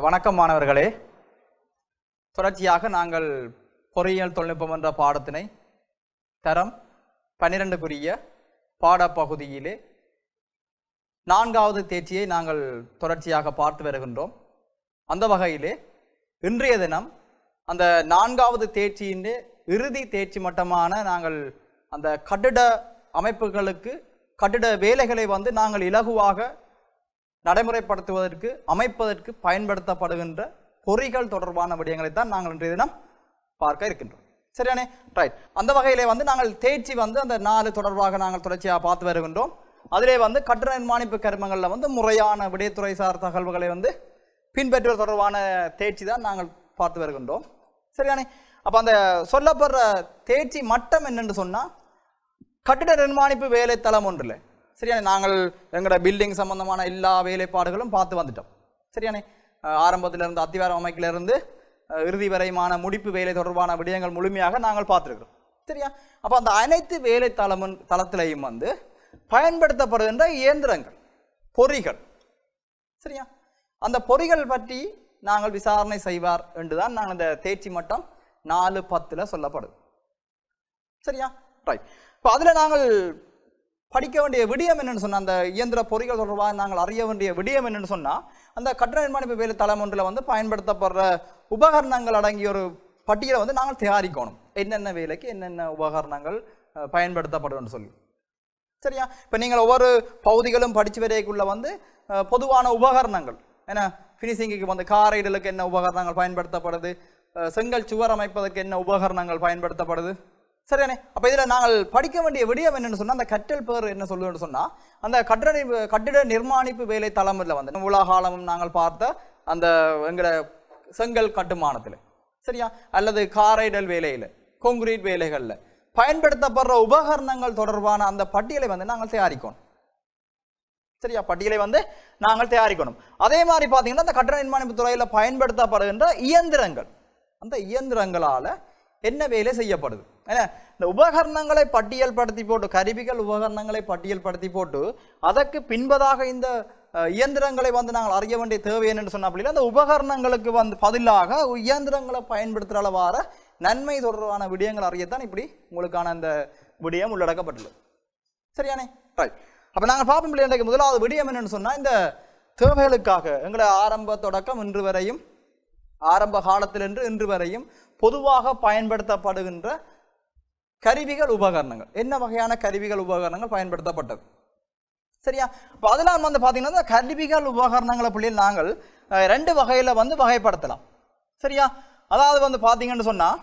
வணக்கம் மாணவர்களே தொடர்ச்சியாக நாங்கள் பொறியியல் தொழில்நுட்பம் என்ற பாடத்தினை தரம் பன்னிரெண்டுக்குரிய பாடப்பகுதியிலே நான்காவது தேர்ச்சியை நாங்கள் தொடர்ச்சியாக பார்த்து வருகின்றோம் அந்த வகையிலே இன்றைய தினம் அந்த நான்காவது தேர்ச்சியின் இறுதி தேர்ச்சி மட்டமான நாங்கள் அந்த கட்டிட அமைப்புகளுக்கு கட்டிட வேலைகளை வந்து நாங்கள் இலகுவாக நடைமுறைப்படுத்துவதற்கு அமைப்பதற்கு பயன்படுத்தப்படுகின்ற பொறிகள் தொடர்பான விடயங்களை தான் நாங்கள் இன்றைய தினம் பார்க்க இருக்கின்றோம் சரியானே ரைட் அந்த வகையிலே வந்து நாங்கள் தேர்ச்சி வந்து அந்த நாலு தொடர்பாக நாங்கள் தொடர்ச்சியாக பார்த்து வருகின்றோம் அதிலே வந்து கட்டிட நிர்மாணிப்பு கருமங்களில் வந்து முறையான விடயத்துறை சார் தகவல்களை வந்து பின்பற்றுவது தொடர்பான தேர்ச்சி தான் நாங்கள் பார்த்து வருகின்றோம் சரியானே அப்போ அந்த சொல்லப்படுற தேர்ச்சி மட்டம் என்னன்னு சொன்னால் கட்டிட நிர்மாணிப்பு வேலைத்தளம் ஒன்றில் சரியானே நாங்கள் எங்களோட பில்டிங் சம்பந்தமான எல்லா வேலைப்பாடுகளும் பார்த்து வந்துட்டோம் சரியானே அஹ் ஆரம்பத்திலிருந்து அத்திவாரம் அமைக்கிலிருந்து அஹ் இறுதி வரையுமான முடிப்பு வேலை தொடர்பான விடயங்கள் முழுமையாக நாங்கள் பார்த்துருக்கிறோம் சரியா அப்போ அந்த அனைத்து வேலை தளமும் தளத்திலையும் வந்து பயன்படுத்தப்படுகின்ற இயந்திரங்கள் பொறிகள் சரியா அந்த பொறிகள் பற்றி நாங்கள் விசாரணை செய்வார் என்றுதான் நாங்கள் அந்த தேர்ச்சி மட்டம் நாலு பத்தில் சொல்லப்படுது சரியா ரைட் இப்போ அதில் நாங்கள் படிக்க வேண்டிய விடயம் என்னன்னு சொன்னால் அந்த இயந்திர பொறிகள் தொடர்பாக நாங்கள் அறிய வேண்டிய விடயம் என்னன்னு சொன்னால் அந்த கட்டட நிர்மாணிப்பு வேலை தளம் ஒன்றில் வந்து பயன்படுத்தப்படுற உபகரணங்கள் அடங்கிய ஒரு பட்டியலை வந்து நாங்கள் தயாரிக்கணும் என்னென்ன வேலைக்கு என்னென்ன உபகரணங்கள் அஹ், பயன்படுத்தப்படும்னு சொல்லி சரியா இப்போ நீங்கள் ஒவ்வொரு பகுதிகளும் படிச்சு வரைக்குள்ள வந்து அஹ், பொதுவான உபகரணங்கள் ஏன்னா ஃபினிஷிங்குக்கு வந்து காரைடலுக்கு என்ன உபகரணங்கள் பயன்படுத்தப்படுது அஹ், செங்கல் சுவர் அமைப்பதற்கு என்ன உபகரணங்கள் பயன்படுத்தப்படுது சரியானே அப்போ இதில் நாங்கள் படிக்க வேண்டிய விடயம் என்னன்னு சொன்னால் அந்த கற்றல் பேர் என்ன சொல்லுன்னு சொன்னால் அந்த கட்டிட நிர்- கட்டிட நிர்மாணிப்பு வேலை தளமில் வந்து உலகாலமும் நாங்கள் பார்த்த அந்த எங்கட செங்கல் கட்டுமானத்தில் சரியா அல்லது காரைடல் வேலையில் கொங்கிரீட் வேலைகளில் பயன்படுத்தப்படுற உபகரணங்கள் தொடர்பான அந்த பட்டியலை வந்து நாங்கள் தயாரிக்கணும் சரியா பட்டியலை வந்து நாங்கள் தயாரிக்கணும் அதே மாதிரி பார்த்தீங்கன்னா அந்த கட்டட நிர்மாணிப்பு துறையில் பயன்படுத்தப்படுகின்ற இயந்திரங்கள் அந்த இயந்திரங்களால் என்ன வேலை செய்யப்படுது ஏன்னா இந்த உபகரணங்களை பட்டியல்படுத்தி போட்டு கருவிகள் உபகரணங்களை பட்டியல்படுத்தி போட்டு அதற்கு பின்பதாக இந்த அஹ், இயந்திரங்களை வந்து நாங்கள் அறிய வேண்டிய தேவை என்னன்னு சொன்ன அப்படின்னா அந்த உபகரணங்களுக்கு வந்து பதிலாக இயந்திரங்களை பயன்படுத்துகிற அளவார நன்மை தொடர்பான விடயங்கள் அறியத்தான் இப்படி உங்களுக்கான அந்த விடயம் உள்ளடக்கப்பட்டுள்ளது சரியானே ரைட் அப்போ நாங்கள் பார்ப்போம் இல்லையா இன்றைக்கு முதலாவது விடயம் என்னன்னு சொன்னால் இந்த தேவைகளுக்காக எங்களை ஆரம்ப தொடக்கம் இன்று வரையும் ஆரம்ப காலத்திலிருந்து இன்று வரையும் பொதுவாக பயன்படுத்தப்படுகின்ற கருவிகள் உபகரணங்கள் என்ன வகையான கருவிகள் உபகரணங்கள் பயன்படுத்தப்பட்டது சரியா இப்போ அதெல்லாம் வந்து பார்த்தீங்கன்னா இந்த கருவிகள் உபகரணங்களை பிள்ளைகள் நாங்கள் அஹ், ரெண்டு வகையில் வந்து வகைப்படுத்தலாம் சரியா அதாவது வந்து பார்த்தீங்கன்னு சொன்னால்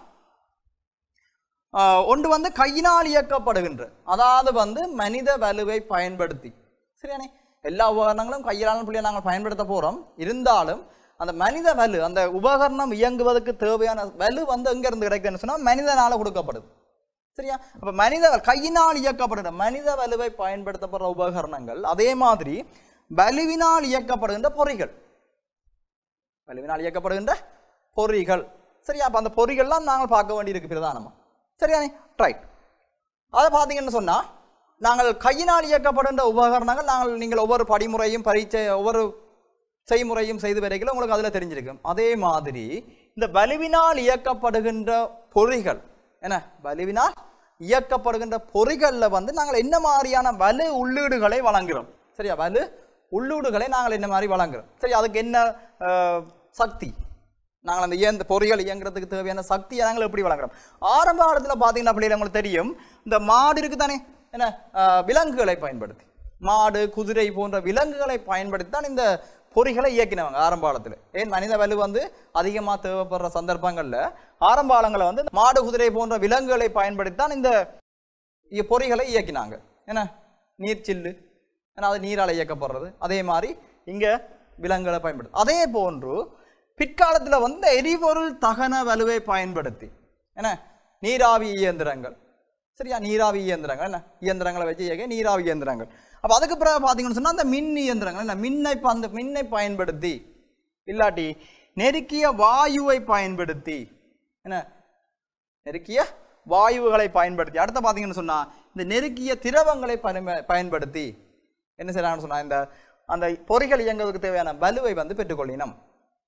ஆஹ் ஒன்று வந்து கையினால் இயக்கப்படுகின்ற அதாவது வந்து மனித வலுவை பயன்படுத்தி சரியானே எல்லா உபகரணங்களும் கையிலான பிள்ளைய நாங்கள் பயன்படுத்த போகிறோம் இருந்தாலும் அந்த மனித வலு அந்த உபகரணம் இயங்குவதற்கு தேவையான வலு வந்து எங்கேருந்து கிடைக்குதுன்னு சொன்னால் மனிதனால் கொடுக்கப்படுது சரியா அப்போ மனித வ- கையினால் இயக்கப்படுகிற மனித வலுவை பயன்படுத்தப்படுற உபகரணங்கள் அதே மாதிரி வலுவினால் இயக்கப்படுகின்ற பொறிகள் வலுவினால் இயக்கப்படுகின்ற பொறிகள் சரியா அப்போ அந்த பொறிகள்லாம் நாங்கள் பார்க்க வேண்டியிருக்கு பிரதானமாக சரியானே ரைட் அதை பார்த்தீங்கன்னு சொன்னால் நாங்கள் கையினால் இயக்கப்படுகின்ற உபகரணங்கள் நாங்கள் நீங்கள் ஒவ்வொரு படிமுறையும் பரீட்சை ஒவ்வொரு செய்முறையும் செய்து வரைக்கும் உங்களுக்கு அதில் தெரிஞ்சிருக்கும் அதே மாதிரி இந்த வலுவினால் இயக்கப்படுகின்ற பொறிகள் என்ன வலுவினால் இயக்கப்படுகின்ற பொறிகளில் வந்து நாங்கள் என்ன மாதிரியான வலு உள்ளீடுகளை வழங்குகிறோம் சரியா வலு உள்ளீடுகளை நாங்கள் என்ன மாதிரி வழங்குறோம் சரி அதுக்கு என்ன அஹ், சக்தி நாங்கள் அந்த இயந்த பொறிகள் இயங்குறதுக்கு தேவையான சக்தியை நாங்கள் எப்படி வழங்குறோம் ஆரம்ப காலத்தில் பார்த்தீங்கன்னா பிள்ளைகள் உங்களுக்கு தெரியும் இந்த மாடு இருக்கு தானே என்ன அஹ், விலங்குகளை பயன்படுத்தி மாடு குதிரை போன்ற விலங்குகளை பயன்படுத்தி தான் இந்த பொறிகளை இயக்கினவங்க ஆரம்ப காலத்தில் ஏன் மனித வலு வந்து அதிகமாக தேவைப்படுற சந்தர்ப்பங்களில் ஆரம்ப காலங்களில் வந்து மாடு குதிரை போன்ற விலங்குகளை பயன்படுத்தி தான் இந்த இ- பொறிகளை இயக்கினாங்க என்ன நீர்ச்சில்லு ஏன்னா அது நீரால் இயக்கப்படுறது அதே மாதிரி இங்கே விலங்குகளை பயன்படுது அதே போன்று பிற்காலத்தில் வந்து எரிபொருள் தகன வலுவை பயன்படுத்தி என்ன நீராவி இயந்திரங்கள் சரியா நீராவி இயந்திரங்கள் என்ன இயந்திரங்களை வச்சு இயக்க நீராவி இயந்திரங்கள் அப்போ அதுக்கு பிறகு பார்த்தீங்கன்னு சொன்னால் அந்த மின் இயந்திரங்கள் என்ன மின்னை ப- அந்த மின்னை பயன்படுத்தி இல்லாட்டி நெருக்கிய வாயுவை பயன்படுத்தி என்ன நெருக்கிய வாயுகளை பயன்படுத்தி அடுத்து பார்த்தீங்கன்னு சொன்னா இந்த நெருக்கிய திரவங்களை பயன்ப- பயன்படுத்தி என்ன செய்யறாங்கன்னு சொன்னா இந்த அந்த பொறிகள் இயங்குவதற்கு தேவையான வலுவை வந்து பெற்றுக்கொள்ளினம்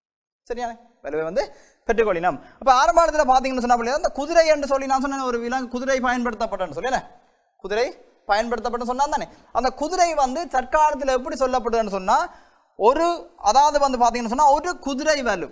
சரியான வலுவை வந்து பெற்றுக்கொள்ளினோம் அப்ப ஆரம்ப காலத்துல பாத்தீங்கன்னு சொன்னா பிள்ளைங்க, அந்த குதிரை என்று சொல்லி நான் சொன்னேன் ஒரு விலங்கு குதிரை பயன்படுத்தப்பட்டன்னு சொல்லி என்ன குதிரை பயன்படுத்தப்பட்டு சொன்னா தானே அந்த குதிரை வந்து தற்காலத்துல எப்படி சொல்லப்படுதுன்னு சொன்னா ஒரு அதாவது வந்து பாத்தீங்கன்னு சொன்னா ஒரு குதிரை வலு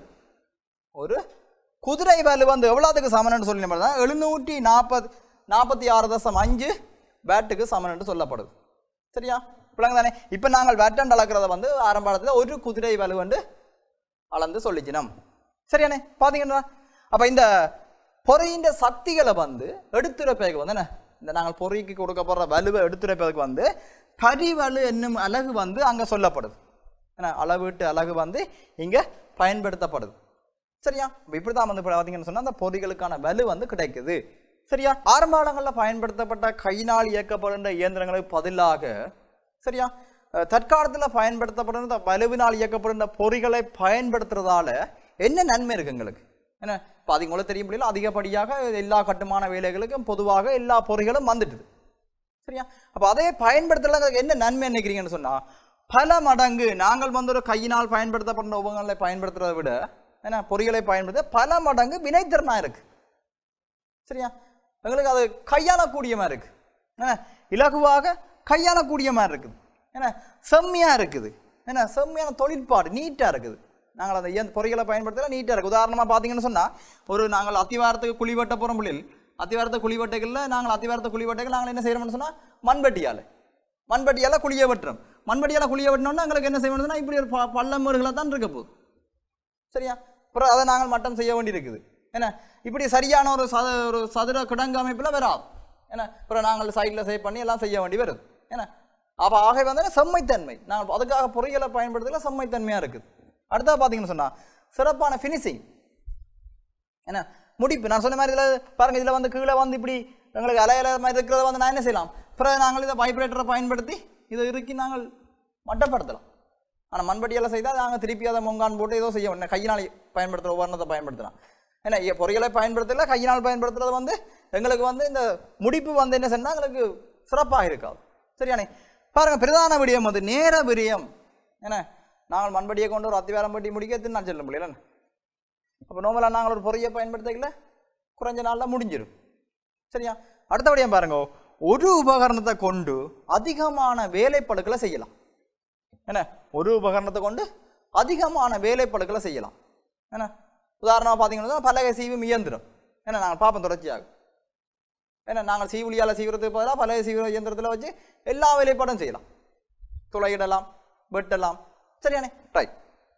ஒரு குதிரை வலு வந்து எவ்வளோத்துக்கு சமன்னு சொல்லி நம்ம எழுநூற்றி நாற்பது நாற்பத்தி ஆறு தசம் அஞ்சு பேட்டுக்கு சமன் சொல்லப்படுது சரியா பிள்ளைங்க தானே இப்போ நாங்கள் வேட்டண்ட் அளக்கிறத வந்து ஆரம்ப காலத்துல ஒரு குதிரை வலு வந்து அளந்து சொல்லிச்சினம் சரியானே பார்த்தீங்கன்னா அப்போ இந்த பொறியின் சக்திகளை வந்து எடுத்துரைப்பதற்கு வந்து என்ன இந்த நாங்கள் பொறிக்கு கொடுக்கப்படுற வலுவை எடுத்துரைப்பதற்கு வந்து கரிவலு என்னும் அலகு வந்து அங்கே சொல்லப்படுது என்ன அளவீட்டு அலகு வந்து இங்கே பயன்படுத்தப்படுது சரியா இப்போ இப்படி தான் வந்து பார்த்தீங்கன்னு சொன்னால் அந்த பொறிகளுக்கான வலு வந்து கிடைக்குது சரியா ஆரம்ப காலங்களில் பயன்படுத்தப்பட்ட கையினால் இயக்கப்படுகின்ற இயந்திரங்களுக்கு பதிலாக சரியா அஹ் தற்காலத்தில் பயன்படுத்தப்படுகிற இந்த வலுவினால் இயக்கப்படுகின்ற பொறிகளை பயன்படுத்துறதால என்ன நன்மை இருக்கு எங்களுக்கு என்ன இப்போ அது உங்களுக்கு தெரியும் முடியல அதிகப்படியாக எல்லா கட்டுமான வேலைகளுக்கும் பொதுவாக எல்லா பொறிகளும் வந்துட்டுது சரியா அப்போ அதே பயன்படுத்தல என்ன நன்மை நினைக்கிறீங்கன்னு சொன்னா பல மடங்கு நாங்கள் வந்து ஒரு கையினால் பயன்படுத்தப்படுற உபகரணங்களை பயன்படுத்துறதை விட என்ன பொறிகளை பயன்படுத்த பல மடங்கு வினைத்திறனா இருக்கு சரியா எங்களுக்கு அது கையாளக்கூடிய மாதிரி இருக்கு என்ன இலகுவாக கையாளக்கூடிய மாதிரி இருக்குது என்ன செம்மையா இருக்குது என்ன செம்மையான தொழிற்பாடு நீட்டா இருக்குது நாங்கள் அந்த இயந்த பொறிகளை பயன்படுத்தல நீட்டா இருக்கு உதாரணமா பார்த்தீங்கன்னு சொன்னா ஒரு நாங்கள் அத்திவாரத்துக்கு குழி வெட்ட போகிறோம் பிள்ளைகள் அத்திவாரத்தை குழி வெட்டைகளில் நாங்கள் அத்திவாரத்தை குழி வெட்டைகள் நாங்கள் என்ன செய்யறோம்னு சொன்னா மண்வெட்டியால் மண்வெட்டியால குழிய வெட்டுறோம் மண்வெட்டியால குழிய வெட்டினோம்னா எங்களுக்கு என்ன செய்யணும்னா இப்படி ஒரு ப- பள்ளம் மேடுகளாக தான் இருக்க போகுது சரியா அப்புறம் அதை நாங்கள் மட்டம் செய்ய வேண்டியிருக்குது என்ன இப்படி சரியான ஒரு சத ஒரு சதுர கிடங்கு அமைப்பில் வராது என்ன அப்புறம் நாங்கள் சைடில் சேவ் பண்ணி எல்லாம் செய்ய வேண்டி வருது என்ன அப்போ ஆகவே வந்து செம்மைத்தன்மை நாங்கள் அதுக்காக பொறிகளை பயன்படுத்தல செம்மைத்தன்மையாக இருக்குது அடுத்தது பார்த்தீங்கன்னு சொன்னால் சிறப்பான ஃபினிஷிங் என்ன முடிப்பு நான் சொன்ன மாதிரி இதில் பாருங்க இதில் வந்து கீழே வந்து இப்படி எங்களுக்கு அலையில மாதிரி இருக்கிறத வந்து நான் என்ன செய்யலாம் பிறகு நாங்கள் இதை வைப்ரேட்டரை பயன்படுத்தி இதை இறுக்கி நாங்கள் மட்டப்படுத்தலாம் ஆனால் மண்படியெல்லாம் செய்தால் நாங்கள் திருப்பி அதை மொங்கான் போட்டு ஏதோ செய்ய வேண்டிய கையினால் பயன்படுத்துகிற உபகரணத்தை பயன்படுத்தலாம் ஏன்னா இ- பொறிகளை பயன்படுத்தல கையினால் பயன்படுத்துறது வந்து எங்களுக்கு வந்து இந்த முடிப்பு வந்து என்ன சொன்னால் எங்களுக்கு சிறப்பாக இருக்காது சரியானே பாருங்க பிரதான விடயம் வந்து நேர விரயம் என்ன நாங்கள் மண்படியை கொண்டு ஒரு அத்திவாரம் பட்டி முடிக்க நான் சொல்ல முடியல அப்போ நோமலாக நாங்கள் ஒரு பொறியை பயன்படுத்திக்கல குறைஞ்ச நாளில் முடிஞ்சிடும் சரியா அடுத்தபடியாக பாருங்க ஒரு உபகரணத்தை கொண்டு அதிகமான வேலைப்பழுக்களை செய்யலாம் என்ன ஒரு உபகரணத்தை கொண்டு அதிகமான வேலைப்பழுக்களை செய்யலாம் என்ன உதாரணமாக பார்த்தீங்கன்னா பலகை சீவும் இயந்திரம் ஏன்னா நாங்கள் பார்ப்போம் தொடர்ச்சியாக ஏன்னா நாங்கள் சீவுலியால் சீவுறதுக்கு பதிலாக பலகை சீவுற இயந்திரத்தில் வச்சு எல்லா வேலைப்பாடும் செய்யலாம் துளையிடலாம் வெட்டலாம் சரியானே ரைட்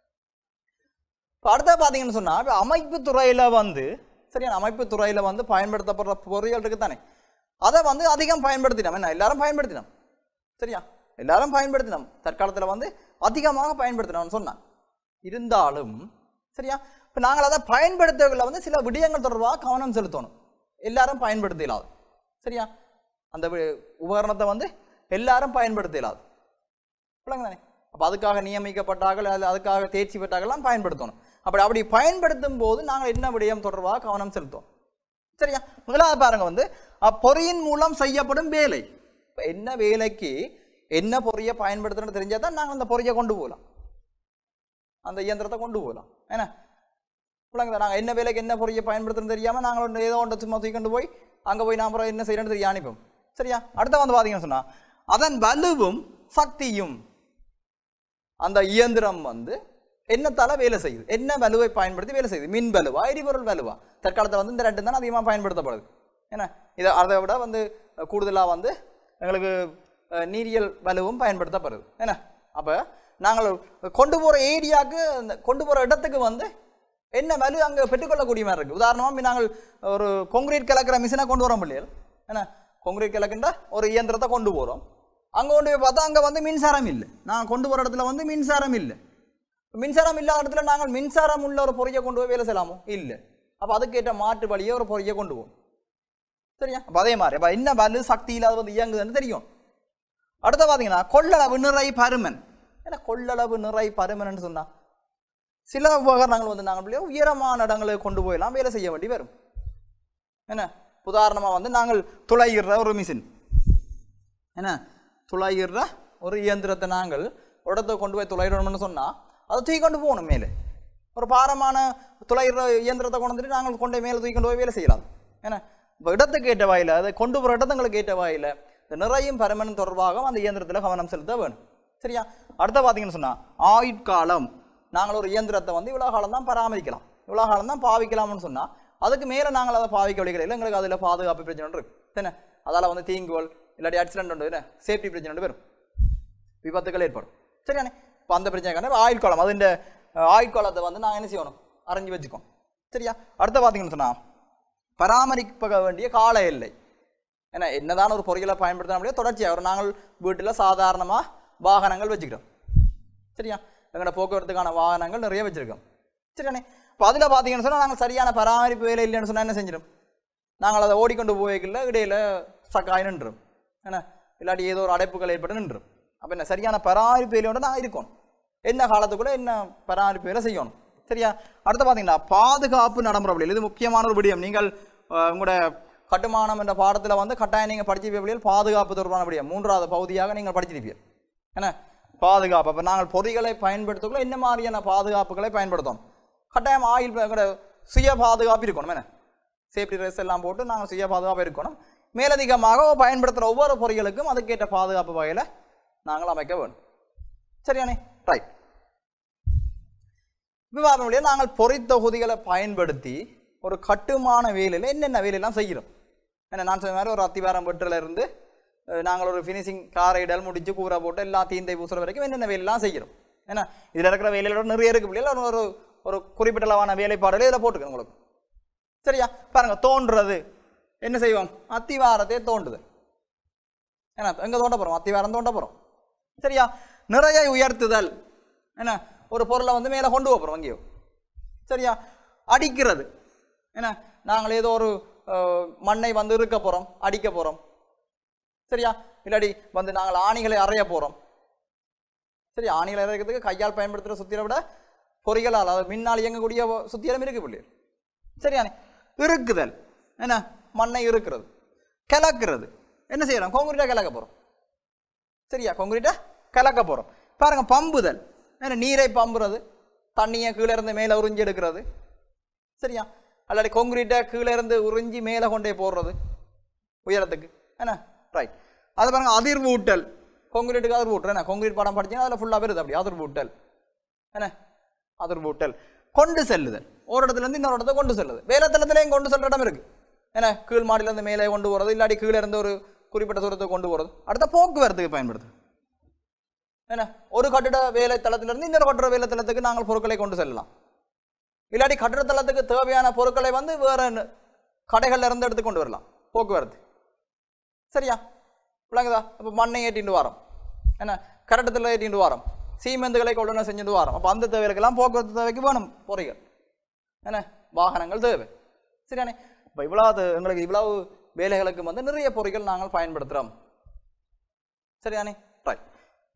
இப்போ அடுத்த பார்த்தீங்கன்னு சொன்னால் இப்போ அமைப்பு துறையில் வந்து சரியான அமைப்பு துறையில் வந்து பயன்படுத்தப்படுற பொறியியல் இருக்கு தானே அதை வந்து அதிகம் பயன்படுத்தினோம் என்ன எல்லாரும் பயன்படுத்தினோம் சரியா எல்லாரும் பயன்படுத்தினோம் தற்காலத்தில் வந்து அதிகமாக பயன்படுத்தினோம்னு சொன்னான் இருந்தாலும் சரியா இப்போ நாங்கள் அதை பயன்படுத்தவர்களை வந்து சில விடயங்கள் தொடர்பாக கவனம் செலுத்தணும் எல்லாரும் பயன்படுத்த இயலாது சரியா அந்த வி- உபகரணத்தை வந்து எல்லாரும் பயன்படுத்த இயலாது விளங்க தானே அப்போ அதுக்காக நியமிக்கப்பட்டார்கள் அல்லது அதுக்காக தேர்ச்சி பெற்றார்கள்லாம் பயன்படுத்தணும் அப்படி அப்படி பயன்படுத்தும் போது நாங்கள் என்ன விடயம் தொடர்பாக கவனம் செலுத்துவோம் சரியா முதலாவது பாருங்க வந்து அப்பொறியின் மூலம் செய்யப்படும் வேலை இப்ப என்ன வேலைக்கு என்ன பொறியை பயன்படுத்தணும்னு தெரிஞ்சா தான் நாங்கள் அந்த பொறியை கொண்டு போகலாம் அந்த இயந்திரத்தை கொண்டு போகலாம் ஏன்னா விளங்குதா நாங்கள் என்ன வேலைக்கு என்ன பொறியை பயன்படுத்தணும்னு தெரியாமல் நாங்கள் ஒன்று ஏதோ ஒன்று சும்மா தூக்கி கொண்டு போய் அங்கே போய் நான் அப்புறம் என்ன செய்யணும்னு தெரியும் அனுப்போம் சரியா அடுத்த வந்து பார்த்தீங்கன்னு சொன்னால் அதன் வலுவும் சக்தியும் அந்த இயந்திரம் வந்து என்னத்தால வேலை செய்யுது என்ன வலுவை பயன்படுத்தி வேலை செய்யுது மின் வலுவா எரிபொருள் வலுவா தற்காலத்தில் வந்து இந்த ரெண்டு தான் அதிகமாக பயன்படுத்தப்படுது ஏன்னா இதை அதை விட வந்து கூடுதலாக வந்து எங்களுக்கு அஹ், நீரியல் வலுவும் பயன்படுத்தப்படுது என்ன அப்போ நாங்கள் கொண்டு போகிற ஏரியாவுக்கு அந்த கொண்டு போகிற இடத்துக்கு வந்து என்ன வலு அங்கே பெற்றுக்கொள்ளக்கூடிய மாதிரி இருக்குது உதாரணமாக நாங்கள் ஒரு கொங்கிரீட் கலக்கிற மிஷினை கொண்டு வரோம் இல்லையா என்ன கொங்கிரீட் கலக்கின்ற ஒரு இயந்திரத்தை கொண்டு போகிறோம் அங்கே கொண்டு போய் பார்த்தா அங்கே வந்து மின்சாரம் இல்லை நான் கொண்டு போகிற இடத்துல வந்து மின்சாரம் இல்லை மின்சாரம் இல்லாத இடத்துல நாங்கள் மின்சாரம் உள்ள ஒரு பொறியை கொண்டு போய் வேலை செய்யலாமோ இல்லை அப்போ அதுக்கேற்ற மாற்று வழியை ஒரு பொறியை கொண்டு போகும் சரியா அப்போ அதே மாதிரி அப்போ என்ன வலு சக்தி இல்லாத வந்து இயங்குதுன்னு தெரியும் அடுத்து பார்த்தீங்கன்னா கொள்ளளவு நிறை பருமன் ஏன்னா கொள்ளளவு நிறை பருமன் சொன்னா சில உபகரணங்கள் வந்து நாங்கள் அப்படியே உயரமான இடங்களுக்கு கொண்டு போயெல்லாம் வேலை செய்ய வேண்டி வரும் என்ன உதாரணமாக வந்து நாங்கள் துளையிடுற ஒரு மிஷின் என்ன துளையிடுற ஒரு இயந்திரத்தை நாங்கள் ஒரு இடத்த கொண்டு போய் துளையிடணும்னு சொன்னால் அதை தூக்கி கொண்டு போகணும் மேலே ஒரு பாரமான துளையிற இயந்திரத்தை கொண்டு வந்துட்டு நாங்கள் கொண்டு போய் மேலே தூக்கி கொண்டு போய் வேலை செய்யலாம் ஏன்னா இப்போ இடத்துக்கு ஏற்ற வாயில அதை கொண்டு போகிற இடத்துங்களுக்கு ஏற்ற வாயில இந்த நிறையும் பருமனும் தொடர்பாக அந்த இயந்திரத்தில் கவனம் செலுத்த வேணும் சரியா அடுத்த பார்த்தீங்கன்னு சொன்னால் ஆயுட்காலம் நாங்கள் ஒரு இயந்திரத்தை வந்து இவ்வளோ காலம் தான் பராமரிக்கலாம் இவ்வளோ காலம் தான் பாவிக்கலாம்னு சொன்னால் அதுக்கு மேலே நாங்கள் அதை பாவிக்க வழிகளில் எங்களுக்கு அதில் பாதுகாப்பு பிரச்சனை ஒன்று இருக்கு என்ன அதால் வந்து தீங்குகள் இல்லாட்டி ஆக்சிடென்ட் உண்டு என்ன சேஃப்டி பிரச்சனை ஒன்று வரும் விபத்துகள் ஏற்படும் சரியானே இப்போ அந்த பிரச்சனைக்கான ஆயுட்காலம் அதுன்ற அஹ், ஆயுட்காலத்தை வந்து நாங்கள் என்ன செய்யணும் அறிஞ்சு வச்சுக்கோம் சரியா அடுத்து பார்த்தீங்கன்னு சொன்னால் பராமரிக்க வேண்டிய கால எல்லை ஏன்னா என்னதான் ஒரு பொறிகளை பயன்படுத்த முடியாது தொடர்ச்சியாக ஒரு நாங்கள் வீட்டில் சாதாரணமாக வாகனங்கள் வச்சுக்கிறோம் சரியா எங்களோட போக்குவரத்துக்கான வாகனங்கள் நிறைய வச்சுருக்கோம் சரியானே இப்போ அதில் பார்த்தீங்கன்னு சொன்னால் நாங்கள் சரியான பராமரிப்பு வேலை இல்லைன்னு சொன்னால் என்ன செஞ்சிடும் நாங்கள் அதை ஓடிக்கொண்டு போய்க்கல இடையில சக்காய் நின்றும் என்ன இல்லாட்டி ஏதோ ஒரு அடைப்புகள் ஏற்பட்டு நின்றும் அப்போ என்ன சரியான பராமரிப்பு வேலையோட நான் இருக்கணும் என்ன காலத்துக்குள்ள என்ன பராமரிப்பு வேலை செய்யணும் சரியா அடுத்து பார்த்தீங்கன்னா பாதுகாப்பு நடைமுறை இது முக்கியமான ஒரு விடயம் நீங்கள் அஹ், உங்களோட கட்டுமானம் என்ற பாடத்தில் வந்து கட்டாயம் நீங்கள் படிச்சிருப்பீர்கள் பாதுகாப்பு தொடர்பான விடயம் மூன்றாவது பகுதியாக நீங்கள் படிச்சிருப்பீர்கள் என்ன பாதுகாப்பு அப்போ நாங்கள் பொறிகளை பயன்படுத்தக்குள்ள என்ன மாதிரியான பாதுகாப்புகளை பயன்படுத்தணும் கட்டாயம் ஆயில் எங்களோட சுய பாதுகாப்பு இருக்கணும் என்ன சேஃப்டி ட்ரெஸ் எல்லாம் போட்டு நாங்கள் சுய பாதுகாப்பு இருக்கணும் மேலதிகமாக பயன்படுத்துகிற ஒவ்வொரு பொறிகளுக்கும் அதுக்கேற்ற பாதுகாப்பு வகையில் நாங்கள் அமைக்க வேணும் சரியானே ரைட் விவாதம் வழியாக நாங்கள் பொறி தொகுதிகளை பயன்படுத்தி ஒரு கட்டுமான வேலையில் என்னென்ன வேலையெல்லாம் செய்கிறோம் ஏன்னா நான் சொன்ன மாதிரி ஒரு அத்திவாரம் வெட்டுல இருந்து அஹ், நாங்கள் ஒரு ஃபினிஷிங் காரைடல் முடிச்சு கூரை போட்டு எல்லா தீந்தை பூசுற வரைக்கும் என்னென்ன வேலையெல்லாம் செய்கிறோம் ஏன்னா இதில் இருக்கிற வேலைகளோட நிறைய இருக்கு பிள்ளைகள் ஒரு ஒரு குறிப்பிட்ட அளவான வேலைப்பாடுகளை இதில் போட்டுக்கணும் உங்களுக்கு சரியா பாருங்க தோன்றது என்ன செய்வோம் அத்திவாரத்தை தோண்டுது ஏன்னா எங்க தோண்ட போறோம் அத்திவாரம் தோண்ட போறோம் சரியா நிறைய உயர்த்துதல் என்ன ஒரு பொருளை வந்து மேலே கொண்டு போகிறோம் அங்கேயோ சரியா அடிக்கிறது என்ன நாங்கள் ஏதோ ஒரு அஹ், மண்ணை வந்து இருக்க போகிறோம் அடிக்க போகிறோம் சரியா இல்லாடி வந்து நாங்கள் ஆணிகளை அறைய போகிறோம் சரி ஆணிகளை அறைக்கிறதுக்கு கையால் பயன்படுத்துகிற சுத்தியலை விட பொறிகளால் அதாவது மின்னால் இயங்கக்கூடிய சுத்தியலும் இருக்கு பிள்ளைகள் சரியானே இருக்குதல் என்ன மண்ணை இருக்கிறது கிளக்குறது என்ன செய்யறோம் கொங்குரிட்டா கிளக்க போகிறோம் சரியா கொங்குரிட்டா கலக்க போகிறோம் பாருங்க பம்புதல் என்ன நீரை பம்புறது தண்ணியை கீழே இருந்து மேலே உறிஞ்சி எடுக்கிறது சரியா அல்லாடி கொங்குரீட்டை கீழே இருந்து உறிஞ்சி மேலே கொண்டே போடுறது உயரத்துக்கு என்ன ரைட் அது பாருங்க அதிர்வு ஊட்டல் கொங்குரீட்டுக்கு அதிர்வு ஊட்டல் என்ன கொங்குரீட் படம் படிச்சீங்கன்னா அதில் ஃபுல்லாக வருது அப்படி அதிர்வு ஊட்டல் என்ன அதிர்வு ஊட்டல் கொண்டு செல்லுதல் ஒரு இடத்துல இருந்து இன்னொரு இடத்த கொண்டு செல்லுது வேலத்தளத்துலேயும் கொண்டு செல்ற இடம் இருக்கு என்ன கீழ் மாடியில இருந்து மேலே கொண்டு போகிறது இல்லாட்டி கீழே இருந்து ஒரு குறிப்பிட்ட தூரத்துக்கு கொண்டு போகிறது அடுத்த போக்குவரத்துக்கு பயன்படுது என்ன ஒரு கட்டிட வேலை தளத்திலிருந்து இன்னொரு கட்டிட வேலை தளத்துக்கு நாங்கள் பொருட்களை கொண்டு செல்லலாம் இல்லாட்டி கட்டிட தளத்துக்கு தேவையான பொருட்களை வந்து வேற ந- கடைகள்ல இருந்து எடுத்து கொண்டு வரலாம் போக்குவரத்து சரியா விளங்குதா அப்போ மண்ணை ஏற்றிட்டு வரோம் என்ன கரட்டத்தில் ஏற்றிட்டு வரோம் சீமெந்துகளை கொள்ளுன செஞ்சுட்டு வரோம் அப்போ அந்த தேவைகளுக்கெல்லாம் போக்குவரத்து தேவைக்கு வேணும் பொறிகள் என்ன வாகனங்கள் தேவை சரியானே இப்போ இவ்வளவு எங்களுக்கு இவ்வளவு வேலைகளுக்கு வந்து நிறைய பொறிகள் நாங்கள் பயன்படுத்துகிறோம் சரியானே ரைட்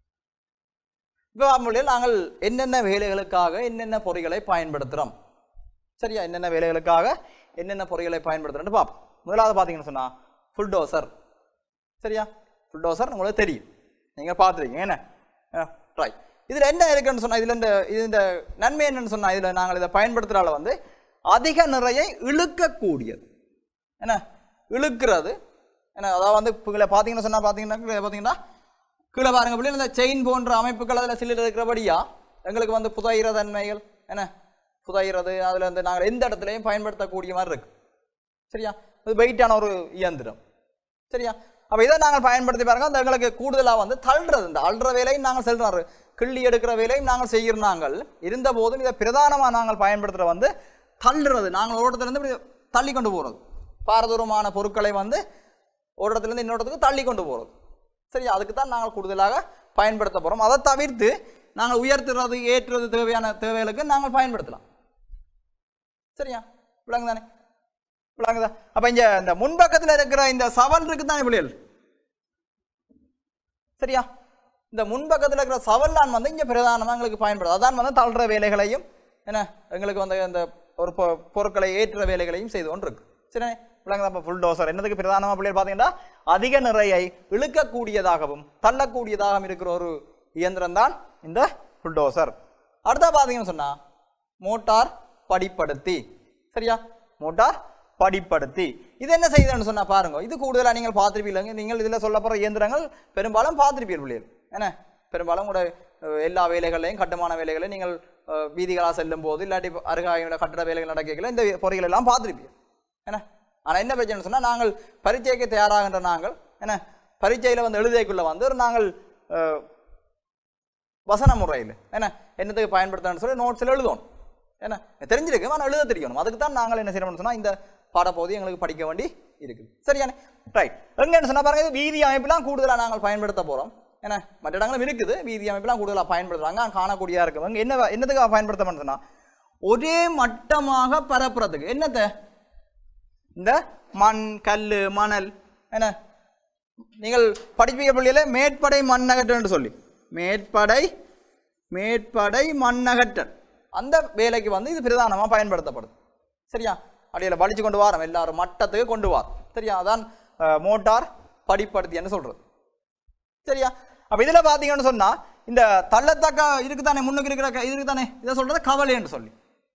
விவாதமொழியில் நாங்கள் என்னென்ன வேலைகளுக்காக என்னென்ன பொறிகளை பயன்படுத்துகிறோம் சரியா என்னென்ன வேலைகளுக்காக என்னென்ன பொறிகளை பயன்படுத்துகிறோம்னு பார்ப்போம் முதலாவது பார்த்தீங்கன்னு சொன்னால் ஃபுல்டோசர் சரியா ஃபுல்டோசர் உங்களுக்கு தெரியும் நீங்கள் பார்த்துருக்கீங்க என்ன ரைட் இதில் என்ன இருக்குன்னு சொன்னால் இதில் இந்த இது இந்த நன்மை என்னன்னு சொன்னால் இதில் நாங்கள் இதை பயன்படுத்துகிறால வந்து அதிக நிறையை இழுக்கக்கூடியது என்ன இழுக்கிறது என்ன அதாவது வந்து கீழே பார்த்தீங்கன்னு சொன்னால் பார்த்தீங்கன்னா கீழே பார்த்தீங்கன்னா கீழே பாருங்க பிள்ளை இந்த செயின் போன்ற அமைப்புகள் அதில் சில்லு இருக்கிறபடியா எங்களுக்கு வந்து புதையிற தன்மைகள் என்ன புதையிறது அதில் வந்து நாங்கள் எந்த இடத்துலையும் பயன்படுத்தக்கூடிய மாதிரி இருக்கு சரியா இது வெயிட்டான ஒரு இயந்திரம் சரியா அப்போ இதை நாங்கள் பயன்படுத்தி பாருங்க அந்த எங்களுக்கு கூடுதலாக வந்து தள்ளுறது இந்த அல்ற வேலையும் நாங்கள் செல்றாரு கிள்ளி எடுக்கிற வேலையும் நாங்கள் செய்கிற நாங்கள் இருந்த போதும் இதை பிரதானமாக நாங்கள் பயன்படுத்துகிற வந்து தள்ளுறது நாங்கள் ஒரு இடத்துல இருந்து இப்படி தள்ளி கொண்டு போகிறது பாரதூரமான பொருட்களை வந்து ஒரு இடத்துல இருந்து இன்னொரு இடத்துக்கு தள்ளி கொண்டு போகிறது சரியா அதுக்கு தான் நாங்கள் கூடுதலாக பயன்படுத்த போகிறோம் அதை தவிர்த்து நாங்கள் உயர்த்துறது ஏற்றுறது தேவையான தேவைகளுக்கு நாங்கள் பயன்படுத்தலாம் சரியா விளங்குதானே விளங்குதா அப்ப இங்க இந்த முன்பக்கத்துல இருக்கிற இந்த சவல் இருக்கு தானே பிள்ளைகள் சரியா இந்த முன்பக்கத்துல இருக்கிற சவல்லான் வந்து இங்க பிரதானமா எங்களுக்கு பயன்படுது அதான் வந்து தள்ளுற வேலைகளையும் என்ன எங்களுக்கு வந்து அந்த ஒரு பொ- பொருட்களை ஏற்றுற வேலைகளையும் செய்து கொண்டு இருக்கு சரி விளங்குதா அப்ப ஃபுல் டோசர் என்னதுக்கு பிரதானமா பிள்ளைகள் பாத்தீங்கன்னா அதிக நிறையை இழுக்கக்கூடியதாகவும் தள்ளக்கூடியதாகவும் இருக்கிற ஒரு இயந்திரம் தான் இந்த ஃபுல் டோசர் அடுத்தா பாத்தீங்கன்னு சொன்னா மோட்டார் படிப்படுத்தி சரியா மோட்டார் படிப்படுத்தி இது என்ன செய்யுதுன்னு சொன்னா பாருங்க இது கூடுதலா நீங்கள் பார்த்திருப்பீங்க நீங்கள் இதுல சொல்ல போற இயந்திரங்கள் பெரும்பாலும் பார்த்திருப்பீர்கள் பிள்ளைகள் என்ன பெரும்பாலும் கூட அஹ், எல்லா வேலைகளையும் கட்டுமான வேலைகளையும் நீங்கள் அஹ், வீதிகளா செல்லும் போது இல்லாட்டி அருகாமையோட கட்டட வேலைகள் நடக்கல இந்த பொறிகள் எல்லாம் பார்த்திருப்பீங்க என்ன ஆனா என்ன பிரச்சனை சொன்னா நாங்கள் பரீட்சைக்கு தயாராகின்ற நாங்கள் என்ன பரீட்சையில வந்து எழுதைக்குள்ள வந்து ஒரு நாங்கள் அஹ், வசன முறையில் என்ன என்னத்துக்கு பயன்படுத்தணும்னு சொல்லி நோட்ஸில் எழுதணும் என்ன தெரிஞ்சிருக்கு ஆனால் எழுத தெரியணும் அதுக்கு தான் நாங்கள் என்ன செய்யணும்னு சொன்னால் இந்த பாடப்பகுதி எங்களுக்கு படிக்க வேண்டி இருக்குது சரியானே ரைட் எங்கன்னு சொன்னால் பாருங்க இது வீதி அமைப்புலாம் கூடுதலாக நாங்கள் பயன்படுத்த போகிறோம் என்ன மற்ற இடங்களும் இருக்குது வீதி அமைப்புலாம் கூடுதலாக பயன்படுத்துறாங்க அங்க காணக்கூடியா இருக்கு அங்க என்ன என்னத்துக்காக பயன்படுத்தணும்னு சொன்னால் ஒரே மட்டமாக பரப்புறதுக்கு என்னத்தை இந்த மண் கல் மணல் என்ன நீங்கள் படிப்பீங்க பள்ளியில மேற்படை மண்ணகற்றல் சொல்லி மேற்படை மேற்படை மண்ணகற்றல் அந்த வேலைக்கு வந்து இது பிரதானமாக பயன்படுத்தப்படுது சரியா அடியில் வலிச்சு கொண்டு வாரம் எல்லாரும் மட்டத்துக்கு கொண்டு வார் சரியா அதான் அஹ், மோட்டார் படிப்படுத்தின்னு சொல்றது சரியா அப்ப இதுல பாத்தீங்கன்னு சொன்னா இந்த தள்ளத்தக்க இருக்குதானே முன்னுக்கு இருக்கிற க- இது இருக்குதானே இதை சொல்றது கவலைன்னு சொல்லி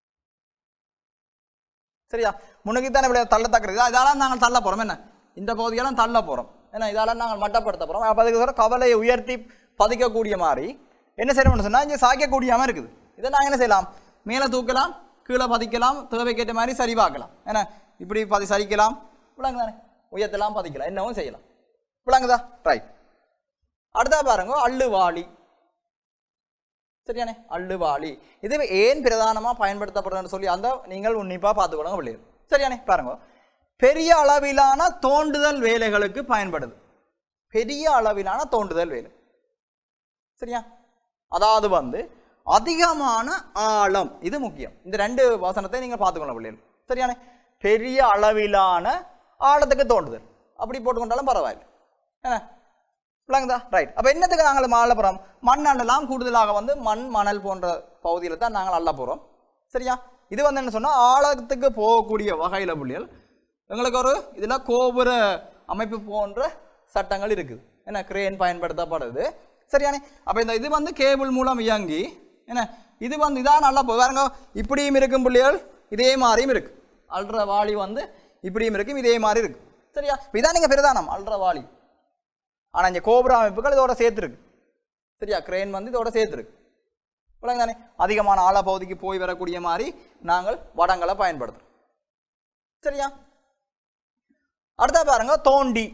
சரியா முன்னுக்கு தானே இப்படி தள்ளத்தக்க இதா இதெல்லாம் நாங்கள் தள்ள போறோம் என்ன இந்த பகுதியெல்லாம் தள்ள போறோம் ஏன்னா இதெல்லாம் நாங்கள் மட்டப்படுத்த போறோம் அப்ப அதுக்கு சொல்ற கவலையை உயர்த்தி பதிக்கக்கூடிய மாதிரி என்ன செய்யணும்னு சொன்னா இங்க சாய்க்கக்கூடியாம இருக்குது இதை நாங்கள் என்ன செய்யலாம் மேலே தூக்கலாம் கீழே பதிக்கலாம் தேவைக்கேற்ற மாதிரி சரி பார்க்கலாம் ஏன்னா இப்படி பதி சரிக்கலாம் விளங்குதானே உயர்த்தலாம் பதிக்கலாம் என்னவும் செய்யலாம் விளங்குதா ரைட் அடுத்தா பாருங்க அள்ளுவாளி சரியானே அள்ளுவாளி இது ஏன் பிரதானமா பயன்படுத்தப்படுறதுன்னு சொல்லி அந்த நீங்கள் உன்னிப்பா பார்த்துக்கொள்ளுங்க பிள்ளைகள் சரியானே பாருங்க பெரிய அளவிலான தோண்டுதல் வேலைகளுக்கு பயன்படுது பெரிய அளவிலான தோண்டுதல் வேலை சரியா அதாவது வந்து அதிகமான ஆழம் இது முக்கியம் இந்த ரெண்டு வசனத்தை நீங்க பார்த்துக்கணும் பிள்ளைகள் சரியானே பெரிய அளவிலான ஆழத்துக்கு தோண்டுதல் அப்படி போட்டுக்கொண்டாலும் பரவாயில்லை என்ன விளங்குதா ரைட் அப்போ என்னத்துக்கு நாங்கள் அள்ள போகிறோம் மண் அள்ளலாம் கூடுதலாக வந்து மண் மணல் போன்ற பகுதியில் தான் நாங்கள் அள்ள போகிறோம் சரியா இது வந்து என்ன சொன்னால் ஆழத்துக்கு போகக்கூடிய வகையில் புள்ளிகள் எங்களுக்கு ஒரு இதில் கோபுர அமைப்பு போன்ற சட்டங்கள் இருக்குது என்ன கிரேன் பயன்படுத்தப்படுது சரியானே அப்போ இந்த இது வந்து கேபிள் மூலம் இயங்கி என்ன இது வந்து இதான் நல்லா போ பாருங்க இப்படியும் இருக்கும் புள்ளிகள் இதே மாதிரியும் இருக்கு அல்ட்ரா வாளி வந்து இப்படியும் இருக்கும் இதே மாதிரி இருக்கு சரியா இப்ப இதான் நீங்கள் பிரதானம் அல்ட்ரா வாளி ஆனால் இங்கே கோபுர அமைப்புகள் இதோட சேர்த்துருக்கு சரியா கிரேன் வந்து இதோட சேர்த்துருக்கு விளங்கு தானே அதிகமான ஆழ பகுதிக்கு போய் வரக்கூடிய மாதிரி நாங்கள் வடங்களை பயன்படுத்துறோம் சரியா அடுத்தா பாருங்க தோண்டி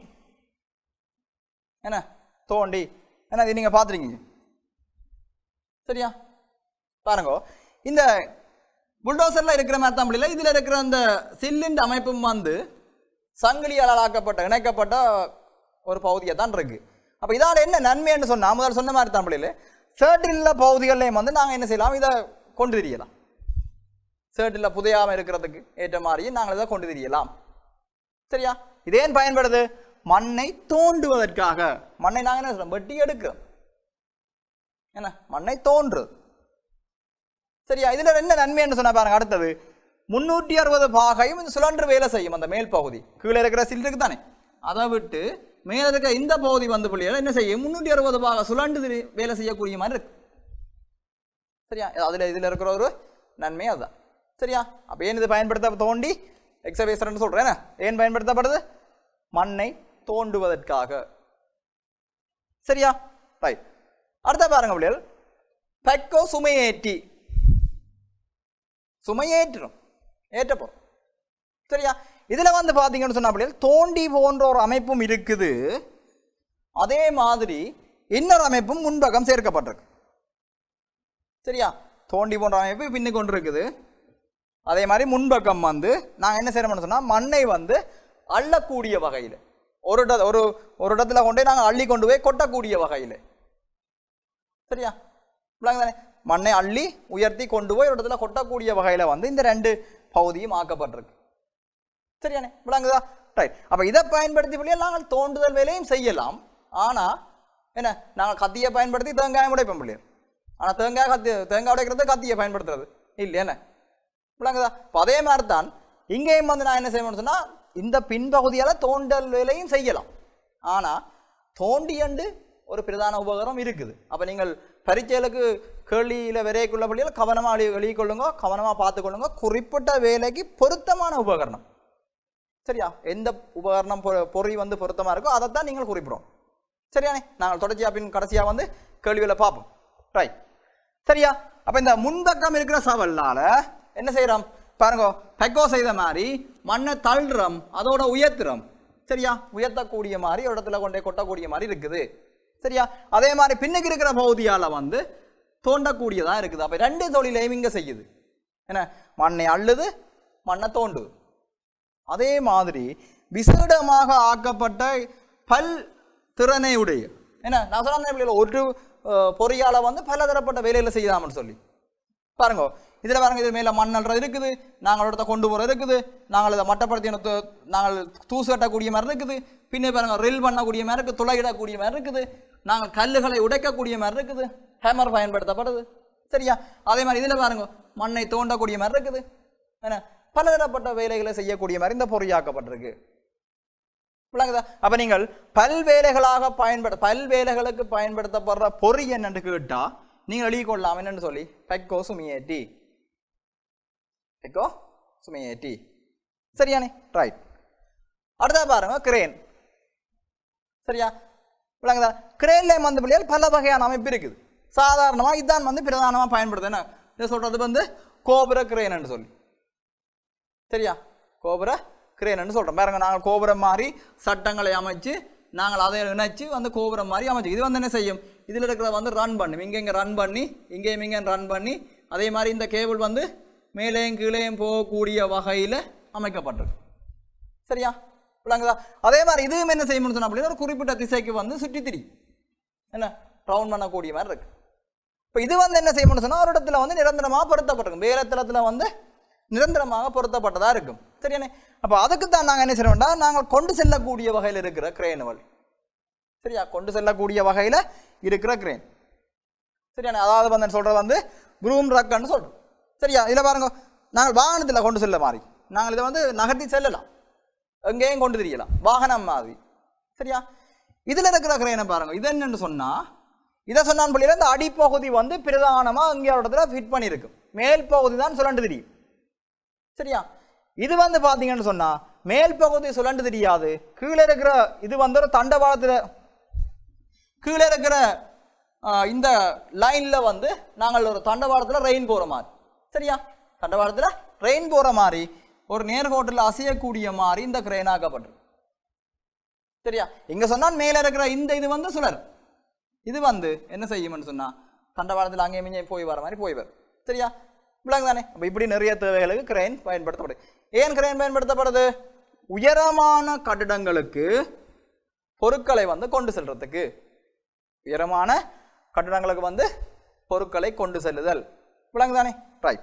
என்ன தோண்டி என்ன இது நீங்கள் பார்த்துருக்கீங்க சரியா பாருங்க இந்த புல்டோசர்ல இருக்கிற மாதிரி தான் முடியல இதுல இருக்கிற அந்த சில்லிண்ட் அமைப்பும் வந்து சங்கிலியால் ஆக்கப்பட்ட இணைக்கப்பட்ட ஒரு பகுதியாக தான் இருக்கு அப்ப இதால என்ன நன்மைன்னு சொன்னா முதல்ல சொன்ன மாதிரி தான் முடியல சேட்டில் பகுதிகள்லையும் வந்து நாங்க என்ன செய்யலாம் இதை கொண்டு திரியலாம் சேட்டில் புதையாம இருக்கிறதுக்கு ஏற்ற மாதிரி நாங்கள் இதை கொண்டு திரியலாம் சரியா இது ஏன் பயன்படுது மண்ணை தோண்டுவதற்காக மண்ணை நாங்கள் என்ன சொல்றோம் வெட்டி எடுக்கிறோம் என்ன மண்ணை தோன்றுறது சரியா இதுல என்ன நன்மைன்னு சொன்னா பாருங்க அடுத்தது முன்னூற்றி அறுபது பாகையும் இந்த சுழன்று வேலை செய்யும் அந்த மேல் பகுதி கீழே இருக்கிற சில் இருக்கு தானே அதை விட்டு மேல இருக்கிற இந்த பகுதி வந்து புள்ளிகள் என்ன செய்யும் முன்னூற்றி அறுபது பாகை சுழண்டு திரி- வேலை செய்யக்கூடிய மாதிரி இருக்கு சரியா அதுல இதுல இருக்கிற ஒரு நன்மை அதுதான் சரியா அப்ப ஏன் இது பயன்படுத்த தோண்டி எக்ஸவேசர்னு சொல்றேன் என்ன? ஏன் பயன்படுத்தப்படுது மண்ணை தோண்டுவதற்காக சரியா ரைட் அடுத்த பாருங்க பிள்ளைகள் பெக்கோ சுமையேற்றி சுமையேற்றணும் ஏற்றப்போ சரியா இதுல வந்து பாத்தீங்கன்னு சொன்னா பிள்ளைகள் தோண்டி போன்ற ஒரு அமைப்பும் இருக்குது அதே மாதிரி இன்னொரு அமைப்பும் முன்பக்கம் சேர்க்கப்பட்டிருக்கு சரியா தோண்டி போன்ற அமைப்பு பின்னு கொண்டு இருக்குது அதே மாதிரி முன்பக்கம் வந்து நாங்கள் என்ன செய்யணும்னு சொன்னால் மண்ணை வந்து அள்ளக்கூடிய வகையில் ஒரு இட ஒரு ஒரு இடத்துல கொண்டு போய் நாங்கள் அள்ளி கொண்டு போய் கொட்டக்கூடிய வகையில் சரியா விளங்குது தானே மண்ணை அள்ளி உயர்த்தி கொண்டு போய் ஒரு இடத்துல கொட்டக்கூடிய வகையில் வந்து இந்த ரெண்டு பகுதியும் ஆக்கப்பட்டிருக்கு சரியானே விளங்குதா ரைட் அப்போ இதை பயன்படுத்தி வழியாக நாங்கள் தோண்டுதல் வேலையும் செய்யலாம் ஆனால் என்ன நாங்கள் கத்தியை பயன்படுத்தி தேங்காயம் உடைப்போம் பிள்ளையர் ஆனால் தேங்காய் கத்தி தேங்காய் உடைக்கிறது கத்தியை பயன்படுத்துறது இல்லை என்ன விளங்குதா அப்போ அதே மாதிரி தான் இங்கேயும் வந்து நான் என்ன செய்யணும்னு சொன்னால் இந்த பின்பகுதியால் தோண்டல் வேலையும் செய்யலாம் ஆனால் தோண்டியண்டு ஒரு பிரதான உபகரணம் இருக்குது அப்போ நீங்கள் பரீட்சைகளுக்கு கேள்வியில் விரைக்குள்ள பள்ளியில் கவனமாக எழுதி கொள்ளுங்க கவனமாக பார்த்துக்கொள்ளுங்க குறிப்பிட்ட வேலைக்கு பொருத்தமான உபகரணம் சரியா எந்த உபகரணம் பொ- பொறி வந்து பொருத்தமாக இருக்கோ அதைத்தான் நீங்கள் குறிப்பிடும் சரியானே நாங்கள் தொடர்ச்சியாக பின் கடைசியாக வந்து கேள்விகளை பார்ப்போம் ரைட் சரியா அப்போ இந்த முன்பக்கம் இருக்கிற சவல்லால என்ன செய்கிறோம் பாருங்க பெக்கோ செய்த மாதிரி மண்ணை தள்ளுறோம் அதோட உயர்த்துறோம் சரியா உயர்த்தக்கூடிய மாதிரி ஒரு இடத்துல கொண்டே கொட்டக்கூடிய மாதிரி இருக்குது சரியா அதே மாதிரி பின்னுக்கு இருக்கிற பகுதியால் வந்து தோண்டக்கூடியதா இருக்குது அப்போ ரெண்டு தொழிலையும் இங்கே செய்யுது என்ன மண்ணை அள்ளுது மண்ணை தோண்டுது அதே மாதிரி விசேடமாக ஆக்கப்பட்ட பல் திறனை உடைய என்ன நான் சொன்ன பிள்ளைகள் ஒரு அஹ், பொறியால வந்து பல தரப்பட்ட வேலைகளை செய்யலாம்னு சொல்லி பாருங்க இதில் பாருங்க இது மேலே மண்ணல்றது இருக்குது நாங்கள் இடத்த கொண்டு போகிறது இருக்குது நாங்கள் இதை மட்டப்படுத்தி எனக்கு து- நாங்கள் தூசு கட்டக்கூடிய மாதிரி இருக்குது பின்னே பாருங்க ரில் பண்ணக்கூடிய மாதிரி இருக்குது துளையிடக்கூடிய மாதிரி இருக்குது நாங்கள் கல்லுகளை உடைக்கக்கூடிய மாதிரி இருக்குது ஹேமர் பயன்படுத்தப்படுது சரியா அதே மாதிரி இதில் பாருங்க மண்ணை தோண்டக்கூடிய மாதிரி இருக்குது என்ன பலதரப்பட்ட வேலைகளை செய்யக்கூடிய மாதிரி இந்த பொறியாக்கப்பட்டிருக்கு விளங்குதா அப்ப நீங்கள் பல்வேலைகளாக பயன்பட பல்வேலைகளுக்கு பயன்படுத்தப்படுற பொறி என்னன்னு கேட்டா நீங்கள் எழுதி கொள்ளலாம் என்னன்னு சொல்லி பெக்கோ சுமியேட்டி பெக்கோ சுமியேட்டி சரியானே ரைட் அடுத்தா பாருங்க கிரேன் சரியா விளங்குதா கிரேன்லேயும் வந்து பிள்ளைகள் பல வகையான அமைப்பு இருக்குது சாதாரணமா இதான் வந்து பிரதானமா பயன்படுது என்ன இதை சொல்றது வந்து கோபுர கிரேன்னு சொல்லி சரியா கோபுர கிரேன்னு சொல்கிறோம் பாருங்க நாங்கள் கோபுரம் மாதிரி சட்டங்களை அமைச்சு நாங்கள் அதை இணைச்சு வந்து கோபுரம் மாதிரி அமைச்சு இது வந்து என்ன செய்யும் இதில் இருக்கிறத வந்து ரன் பண்ணும் இங்கே இங்கே ரன் பண்ணி இங்கேயும் இங்கே ரன் பண்ணி அதே மாதிரி இந்த கேபிள் வந்து மேலேயும் கீழேயும் போகக்கூடிய வகையில் அமைக்கப்பட்டிருக்கு சரியா விளங்குதா அதே மாதிரி இதுவும் என்ன செய்யணும்னு சொன்னா அப்படின்னா ஒரு குறிப்பிட்ட திசைக்கு வந்து சுற்றி திரியும் என்ன ரவுண்ட் பண்ணக்கூடிய மாதிரி இருக்கு இப்போ இது வந்து என்ன செய்யணும்னு சொன்னா ஒரு இடத்துல வந்து நிரந்தரமாக பொருத்தப்பட்டிருக்கும் வேலை தளத்தில் வந்து நிரந்தரமாக பொருத்தப்பட்டதா இருக்கும் சரியானே அப்போ அதுக்கு தான் நாங்கள் என்ன செய்யறோம்னா நாங்கள் கொண்டு செல்லக்கூடிய வகையில் இருக்கிற கிரேனுவல் சரியா கொண்டு செல்லக்கூடிய வகையில் இருக்கிற கிரேன் சரியானே அதாவது வந்து சொல்கிறது வந்து ப்ரூம் ரக்குன்னு சொல்கிறோம் சரியா இதில் பாருங்க நாங்கள் வாகனத்தில் கொண்டு செல்ல மாதிரி நாங்கள் இதை வந்து நகர்த்தி செல்லலாம் எங்கேயும் கொண்டு தெரியலாம் வாகனம் மாதிரி சரியா இதில் இருக்கிற கிரேனை பாருங்க இது என்னன்னு சொன்னால் இதை சொன்னான் பள்ளியில் இந்த அடிப்பகுதி வந்து பிரதானமாக இங்கே ஒரு இடத்துல ஃபிட் பண்ணியிருக்கு மேல் பகுதி தான் சுழண்டு தெரியும் சரியா இது வந்து பார்த்தீங்கன்னு சொன்னா மேல் பகுதி சுழண்டு தெரியாது கீழே இருக்கிற இது வந்து ஒரு தண்டவாளத்தில் கீழே இருக்கிற ஆ, இந்த லைன்ல வந்து நாங்கள் ஒரு தண்டவாளத்தில் ரெயின் போகிற மாதிரி சரியா தண்டவாளத்தில் ரெயின் போகிற மாதிரி ஒரு நேர்கோட்டில் அசையக்கூடிய மாதிரி இந்த கிரெயின் ஆக்கப்பட்டிருக்கு சரியா இங்க சொன்னால் மேலே இருக்கிற இந்த இது வந்து சுழர் இது வந்து என்ன செய்யும்னு சொன்னா தண்டவாளத்தில் அங்கே இங்கே போய் வர மாதிரி போய் வரும் சரியா விளங்கு தானே அப்போ இப்படி நிறைய தேவைகளுக்கு கிரெயின் பயன்படுத்தப்படுது ஏன் கிரெயின் பயன்படுத்தப்படுது உயரமான கட்டிடங்களுக்கு பொருட்களை வந்து கொண்டு செல்றதுக்கு உயரமான கட்டிடங்களுக்கு வந்து பொருட்களை கொண்டு செல்லுதல் விளங்கு தானே ரைட்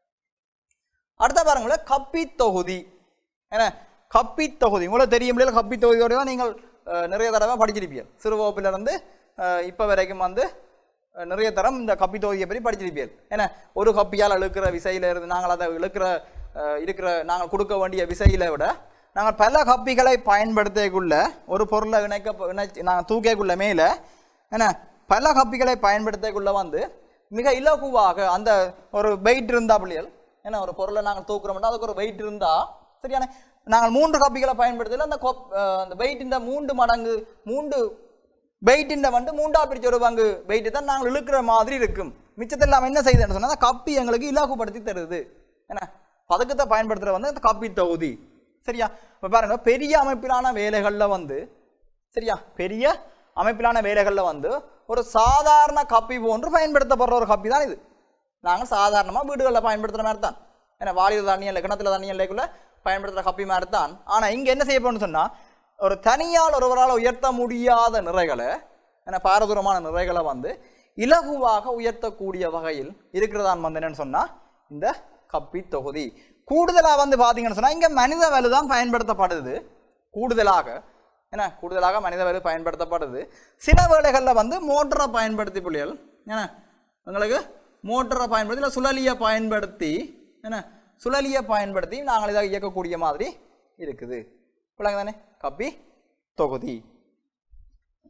அடுத்த பாருங்களேன் கப்பி தொகுதி என்ன கப்பி தொகுதி உங்களுக்கு தெரியும் இல்லையா கப்பி தொகுதியோட தான் நீங்கள் அஹ், நிறைய தடவை படிச்சிருப்பீங்க சிறு வகுப்பிலிருந்து அஹ், இப்போ வரைக்கும் வந்து அஹ், நிறைய தரம் இந்த கப்பி தொகுதியை பற்றி படிச்சிருப்பீர்கள் ஏன்னா ஒரு கப்பியால் இழுக்கிற விசையில இருந்து நாங்கள் அதை இழுக்கிற அஹ், இருக்கிற நாங்கள் கொடுக்க வேண்டிய விசையில விட நாங்கள் பல கப்பிகளை பயன்படுத்தக்குள்ள ஒரு பொருளை இணைக்க இணைச்சு நாங்கள் தூக்கக்குள்ள மேலே என்ன பல கப்பிகளை பயன்படுத்தக்குள்ள வந்து மிக இலகுவாக அந்த ஒரு வெயிட் இருந்தா பிள்ளைகள் ஏன்னா ஒரு பொருளை நாங்கள் தூக்குறோம்னா அதுக்கு ஒரு வெயிட் இருந்தா சரியான நாங்கள் மூன்று கப்பிகளை பயன்படுத்தல அந்த கொப் அஹ் அந்த வெயிட்டின் மூன்று மடங்கு மூன்று வெயிட்டின் வந்து மூண்டா பிரிச்ச ஒரு பங்கு வெயிட்டு தான் நாங்கள் இழுக்கிற மாதிரி இருக்கும் மிச்சத்தெல்லாம் என்ன செய்யுதுன்னு சொன்னா அந்த கப்பி எங்களுக்கு இலகுபடுத்தி தருது என்ன பதக்கத்தை பயன்படுத்துற வந்து அந்த கப்பி தொகுதி சரியா இப்போ பாருங்க பெரிய அமைப்பிலான வேலைகளில் வந்து சரியா பெரிய அமைப்பிலான வேலைகளில் வந்து ஒரு சாதாரண கப்பி போன்று பயன்படுத்தப்படுற ஒரு கப்பி தான் இது நாங்கள் சாதாரணமாக வீடுகளில் பயன்படுத்துகிற மாதிரி தான் ஏன்னா வாளியில் தண்ணி இல்லை கிணத்துல தண்ணி இல்லைக்குள்ள பயன்படுத்துகிற கப்பி மாதிரி தான் ஆனால் இங்கே என்ன செய்யப்படும்னு சொன்னால் ஒரு தனியால் ஒருவரால் உயர்த்த முடியாத நிறைகளை ஏன்னா பாரதூரமான நிறைகளை வந்து இலகுவாக உயர்த்தக்கூடிய வகையில் இருக்கிறதான் வந்து என்னன்னு சொன்னால் இந்த கப்பி தொகுதி கூடுதலாக வந்து பார்த்தீங்கன்னு சொன்னால் இங்கே மனித வலு தான் பயன்படுத்தப்படுது கூடுதலாக என்ன கூடுதலாக மனித வலு பயன்படுத்தப்படுது சில வேளைகளில் வந்து மோட்டரை பயன்படுத்தி புள்ளிகள் என்ன உங்களுக்கு மோட்டரை பயன்படுத்தி இல்லை சுழலியை பயன்படுத்தி என்ன சுழலியை பயன்படுத்தி நாங்கள் இதை இயக்கக்கூடிய மாதிரி இருக்குது விளங்கு தானே கப்பி தொகுதி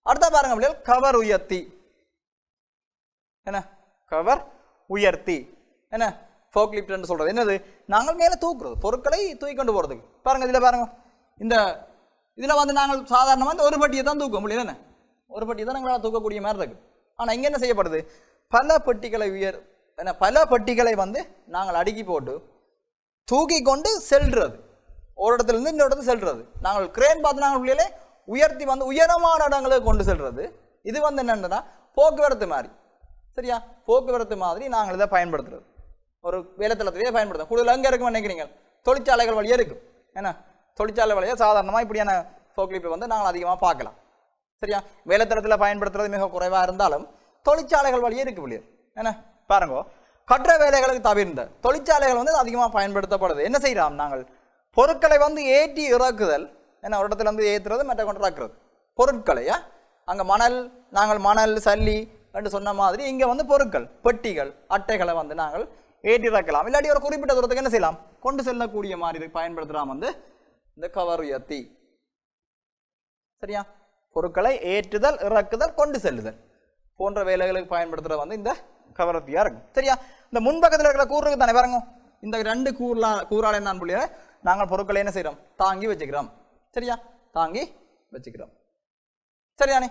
அடுத்த பாருங்க பிள்ளைகள் கவர் உயர்த்தி என்ன கவர் உயர்த்தி என்ன ஃபோக் லிஃப்ட்னு சொல்றது என்னது நாங்கள் மேலே தூக்குறது பொருட்களை தூக்கி கொண்டு போறதுக்கு பாருங்க இதுல பாருங்க இந்த இதுல வந்து நாங்கள் சாதாரணமாக இந்த ஒரு பட்டியை தான் தூக்க முடியல என்ன ஒரு பட்டியை தான் எங்களால் தூக்கக்கூடிய மாதிரி இருக்கு ஆனா இங்க என்ன செய்யப்படுது பல பெட்டிகளை உயர் என்ன பல பெட்டிகளை வந்து நாங்கள் அடுக்கி போட்டு தூக்கி கொண்டு செல்றது ஒரு இடத்துல இருந்து இன்னொரு இடத்துக்கு செல்றது நாங்கள் கிரேன் பார்த்து நாங்கள் பிள்ளைகளே உயர்த்தி வந்து உயரமான இடங்களுக்கு கொண்டு செல்றது இது வந்து என்னன்னா போக்குவரத்து மாதிரி சரியா போக்குவரத்து மாதிரி நாங்கள் இதை பயன்படுத்துறது ஒரு வேலைத்தளத்திலேயே பயன்படுத்தும் கூடுதல் எங்கே இருக்கும் நினைக்கிறீங்க தொழிற்சாலைகள் வழியாக இருக்கும் என்ன தொழிற்சாலை வழியாக சாதாரணமாக இப்படியான ஃபோக்லிப்பை வந்து நாங்கள் அதிகமாக பார்க்கலாம் சரியா வேலைத்தளத்தில் பயன்படுத்துறது மிக குறைவாக இருந்தாலும் தொழிற்சாலைகள் வழியே இருக்கு பிள்ளையர் என்ன பாருங்க கற்ற வேலைகளுக்கு தவிர்ந்த தொழிற்சாலைகள் வந்து அதிகமாக பயன்படுத்தப்படுது என்ன செய்யலாம் நாங்கள் பொருட்களை வந்து ஏற்றி இறக்குதல் என்ன ஒரு இடத்துல வந்து ஏற்றுறது மற்ற கொண்டு இறக்குறது பொருட்களையா அங்கே மணல் நாங்கள் மணல் சல்லி என்று சொன்ன மாதிரி இங்கே வந்து பொருட்கள் பெட்டிகள் அட்டைகளை வந்து நாங்கள் ஏற்றி இறக்கலாம் இல்லாட்டி ஒரு குறிப்பிட்ட தூரத்துக்கு என்ன செய்யலாம் கொண்டு செல்லக்கூடிய மாதிரி இதுக்கு பயன்படுத்தலாம் வந்து இந்த கவர் உயர்த்தி சரியா பொருட்களை ஏற்றுதல் இறக்குதல் கொண்டு செல்லுதல் போன்ற வேலைகளுக்கு பயன்படுத்துறது வந்து இந்த கவரத்தியா இருக்கும் சரியா இந்த முன்பக்கத்தில் இருக்கிற கூறுக்கு தானே பாருங்க இந்த ரெண்டு கூறலா கூறால் என்ன புள்ளிய நாங்கள் பொருட்களை என்ன செய்கிறோம் தாங்கி வச்சுக்கிறோம் சரியா தாங்கி வச்சுக்கிறோம் சரியானே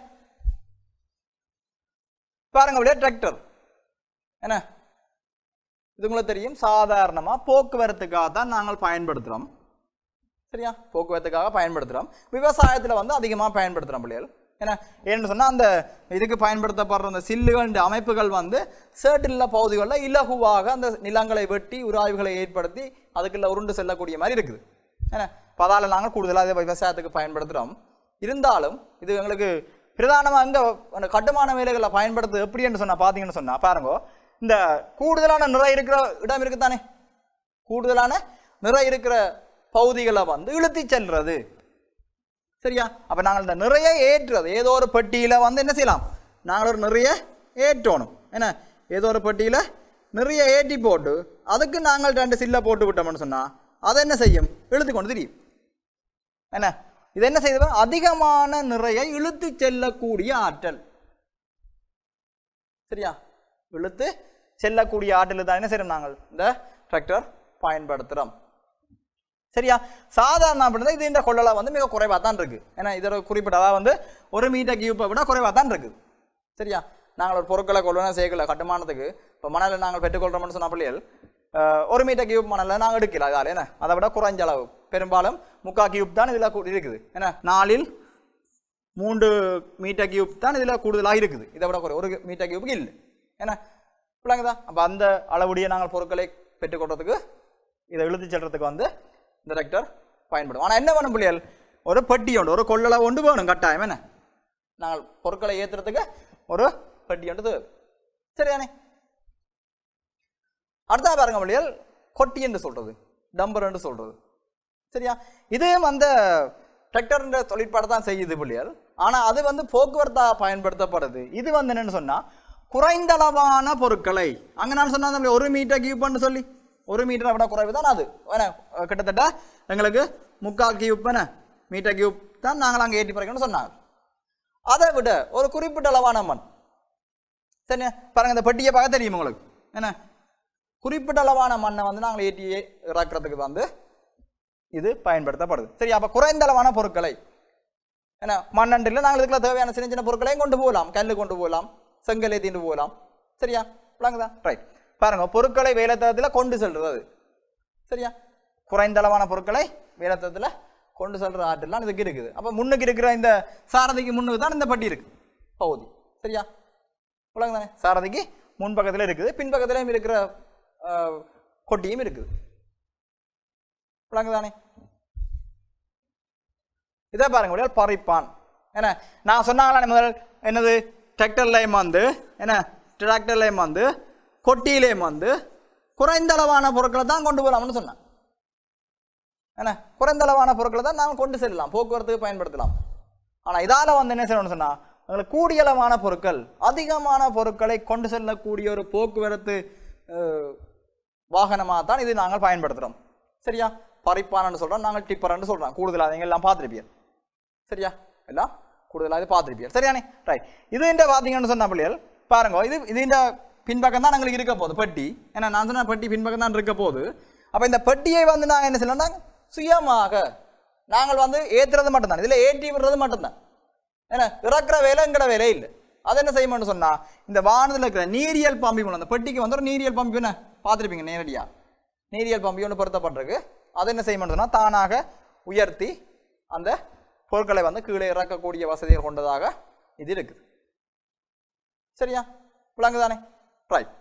பாருங்க அப்படியே டிராக்டர் என்ன இது உங்களுக்கு தெரியும் சாதாரணமா போக்குவரத்துக்காக தான் நாங்கள் பயன்படுத்துகிறோம் சரியா போக்குவரத்துக்காக பயன்படுத்துகிறோம் விவசாயத்தில் வந்து அதிகமாக பயன்படுத்துகிறோம் பிள்ளைகள் ஏன்னா ஏன்னு சொன்னால் அந்த இதுக்கு பயன்படுத்தப்படுற அந்த சில்லுகள் அமைப்புகள் வந்து சேட்டில்ல பகுதிகளில் இலகுவாக அந்த நிலங்களை வெட்டி உராய்வுகளை ஏற்படுத்தி அதுக்குள்ள உருண்டு செல்லக்கூடிய மாதிரி இருக்குது ஏன்னா பதால நாங்கள் கூடுதலாக இதை விவசாயத்துக்கு பயன்படுத்துகிறோம் இருந்தாலும் இது எங்களுக்கு பிரதானமாக எங்கே அந்த கட்டுமான வேலைகளை பயன்படுத்து எப்படி என்று சொன்னால் பார்த்தீங்கன்னு சொன்னால் பாருங்க இந்த கூடுதலான நிறை இருக்கிற இடம் இருக்குதானே கூடுதலான நிறை இருக்கிற பகுதிகளை வந்து இழுத்தி செல்றது சரியா அப்ப நாங்கள் இந்த நிறைய ஏற்றுறது ஏதோ ஒரு பெட்டியில வந்து என்ன செய்யலாம் நாங்கள் ஒரு நிறைய ஏற்றணும் என்ன ஏதோ ஒரு பெட்டியில நிறைய ஏற்றி போட்டு அதுக்கு நாங்கள் ரெண்டு சில்லை போட்டு விட்டோம்னு சொன்னா அதை என்ன செய்யும் இழுத்து கொண்டு திரியும் என்ன இது என்ன செய்யுது அதிகமான நிறையை இழுத்து செல்லக்கூடிய ஆற்றல் சரியா இழுத்து செல்லக்கூடிய ஆற்றல் தான் என்ன செய்யறோம் நாங்கள் இந்த டிராக்டர் பயன்படுத்துகிறோம் சரியா சாதாரண அப்படின்னா இது இந்த கொள்ளளவு வந்து மிக குறைவாக தான் இருக்கு ஏன்னா இதோட குறிப்பிட்ட அதாவது வந்து ஒரு மீட்டர் கியூப்பை விட குறைவாக தான் இருக்குது சரியா நாங்கள் ஒரு பொருட்களை கொள்ளணும் சேர்க்கல கட்டுமானத்துக்கு இப்போ மணலை நாங்கள் பெற்றுக்கொள்கிறோம்னு சொன்ன பிள்ளைகள் அஹ், ஒரு மீட்டர் கியூப் மணலை நாங்கள் எடுக்கல அதால் என்ன அதை விட குறைஞ்ச அளவு பெரும்பாலும் முக்கா கியூப் தான் இதில் இருக்குது என்ன நாலில் மூன்று மீட்டர் கியூப் தான் இதில் கூடுதலாக இருக்குது இதை விட குறை ஒரு மீட்டர் கியூபுக்கு இல்லை ஏன்னா பிள்ளைங்கதா அப்போ அந்த அளவுடைய நாங்கள் பொருட்களை பெற்றுக்கொள்றதுக்கு இதை இழுத்து செல்றதுக்கு வந்து இந்த டிராக்டர் பயன்படும் ஆனால் என்ன வேணும் பிள்ளைகள் ஒரு பெட்டி உண்டு ஒரு கொள்ளளவு ஒன்று வேணும் கட்டாயம் என்ன நாங்கள் பொருட்களை ஏற்றுறதுக்கு ஒரு பெட்டி ஒன்று தேவை சரியானே அடுத்தா பாருங்க பிள்ளைகள் கொட்டி என்று சொல்றது டம்பர் என்று சொல்றது சரியா இதுவும் அந்த டிராக்டர்ன்ற தொழிற்பாடு தான் செய்யுது பிள்ளைகள் ஆனால் அது வந்து போக்குவரத்தா பயன்படுத்தப்படுது இது வந்து என்னன்னு சொன்னா குறைந்தளவான பொருட்களை அங்க நான் சொன்னா தம்பி, ஒரு மீட்டர் கியூப்னு சொல்லி ஒரு மீட்டரை விட குறைவு தான் அது என்ன அஹ் கிட்டத்தட்ட எங்களுக்கு முக்கால் கியூப் என்ன மீட்டர் கியூப் தான் நாங்கள் அங்கே ஏற்றி பறக்கணும்னு சொன்னாங்க அதை விட ஒரு குறிப்பிட்ட அளவான மண் சரி பாருங்க இந்த பெட்டியை பார்க்க தெரியும் உங்களுக்கு என்ன குறிப்பிட்ட அளவான மண்ணை வந்து நாங்கள் ஏற்றி இறக்குறதுக்கு வந்து இது பயன்படுத்தப்படுது சரி அப்போ குறைந்த அளவான பொருட்களை ஏன்னா மண்ணண்டில் நாங்கள் இதுக்குள்ள தேவையான சின்ன சின்ன பொருட்களையும் கொண்டு போகலாம் கல் கொண்டு போகலாம் செங்கல் ஏற்றிட்டு போகலாம் சரியா விளங்குதா ரைட் பாருங்க பொருட்களை வேலைத்தளத்தில் கொண்டு செல்றது அது சரியா குறைந்த அளவான பொருட்களை வேலைத்தளத்தில் கொண்டு செல்ற ஆற்றலாம் இதுக்கு இருக்குது அப்போ முன்னுக்கு இருக்கிற இந்த சாரதிக்கு முன்னுக்கு தான் இந்த பட்டி இருக்கு பகுதி சரியா விளங்கு தானே சாரதிக்கு முன் பக்கத்தில் இருக்குது பின் பக்கத்துலையும் இருக்கிற ஆஹ், கொட்டியும் இருக்குது விளங்கு தானே இதை பாருங்க முடியாது பறிப்பான் என்ன நான் சொன்னாங்களா முதல் என்னது டிராக்டர்லையும் வந்து என்ன டிராக்டர்லையும் வந்து கொட்டியிலையும் வந்து குறைந்த அளவான பொருட்களை தான் கொண்டு போகலாம்னு சொன்னேன் என்ன குறைந்த அளவான பொருட்களை தான் நாம் கொண்டு செல்லலாம் போக்குவரத்துக்கு பயன்படுத்தலாம் ஆனால் இதால வந்து என்ன செய்யணும்னு சொன்னா உங்களுக்கு கூடிய அளவான பொருட்கள் அதிகமான பொருட்களை கொண்டு செல்லக்கூடிய ஒரு போக்குவரத்து வாகனமாக தான் இது நாங்கள் பயன்படுத்துகிறோம் சரியா பறிப்பானன்னு சொல்கிறோம் நாங்கள் டிப்பர்ன்னு சொல்கிறோம் கூடுதலாக நீங்கள் எல்லாம் பார்த்துருப்பீங்க சரியா எல்லாம் கூடுதலாக இது பார்த்துருப்பீங்க சரியானே ரைட் இது இந்த பார்த்தீங்கன்னு சொன்ன பிள்ளைகள் பாருங்க இது இது இந்த பின்பக்கம் தான் எங்களுக்கு இருக்க போகுது பெட்டி ஏன்னா நான் சொன்ன பெட்டி பின்பக்கம் தான் இருக்க போகுது அப்போ இந்த பெட்டியை வந்து நாங்கள் என்ன செய்யணும்னா சுயமாக நாங்கள் வந்து ஏற்றுறது மட்டும்தான் இதில் ஏற்றி விடுறது மட்டும்தான் ஏன்னா இறக்குற வேலை எங்கட வேலை இல்லை அதை என்ன செய்யணும்னு சொன்னா இந்த வானத்தில் இருக்கிற நீரியல் பம்பி மூலம் அந்த பெட்டிக்கு வந்து ஒரு நீரியல் பம்பி என்ன பார்த்துருப்பீங்க நேரடியாக நீரியல் பம்பி ஒன்று பொருத்தப்பட்டிருக்கு அதை என்ன செய்யணும்னு சொன்னா தானாக உயர்த்தி அந்த பொருட்களை வந்து கீழே இறக்கக்கூடிய வசதிகள் கொண்டதாக இது இருக்குது சரியா விளங்குதானே ரைட்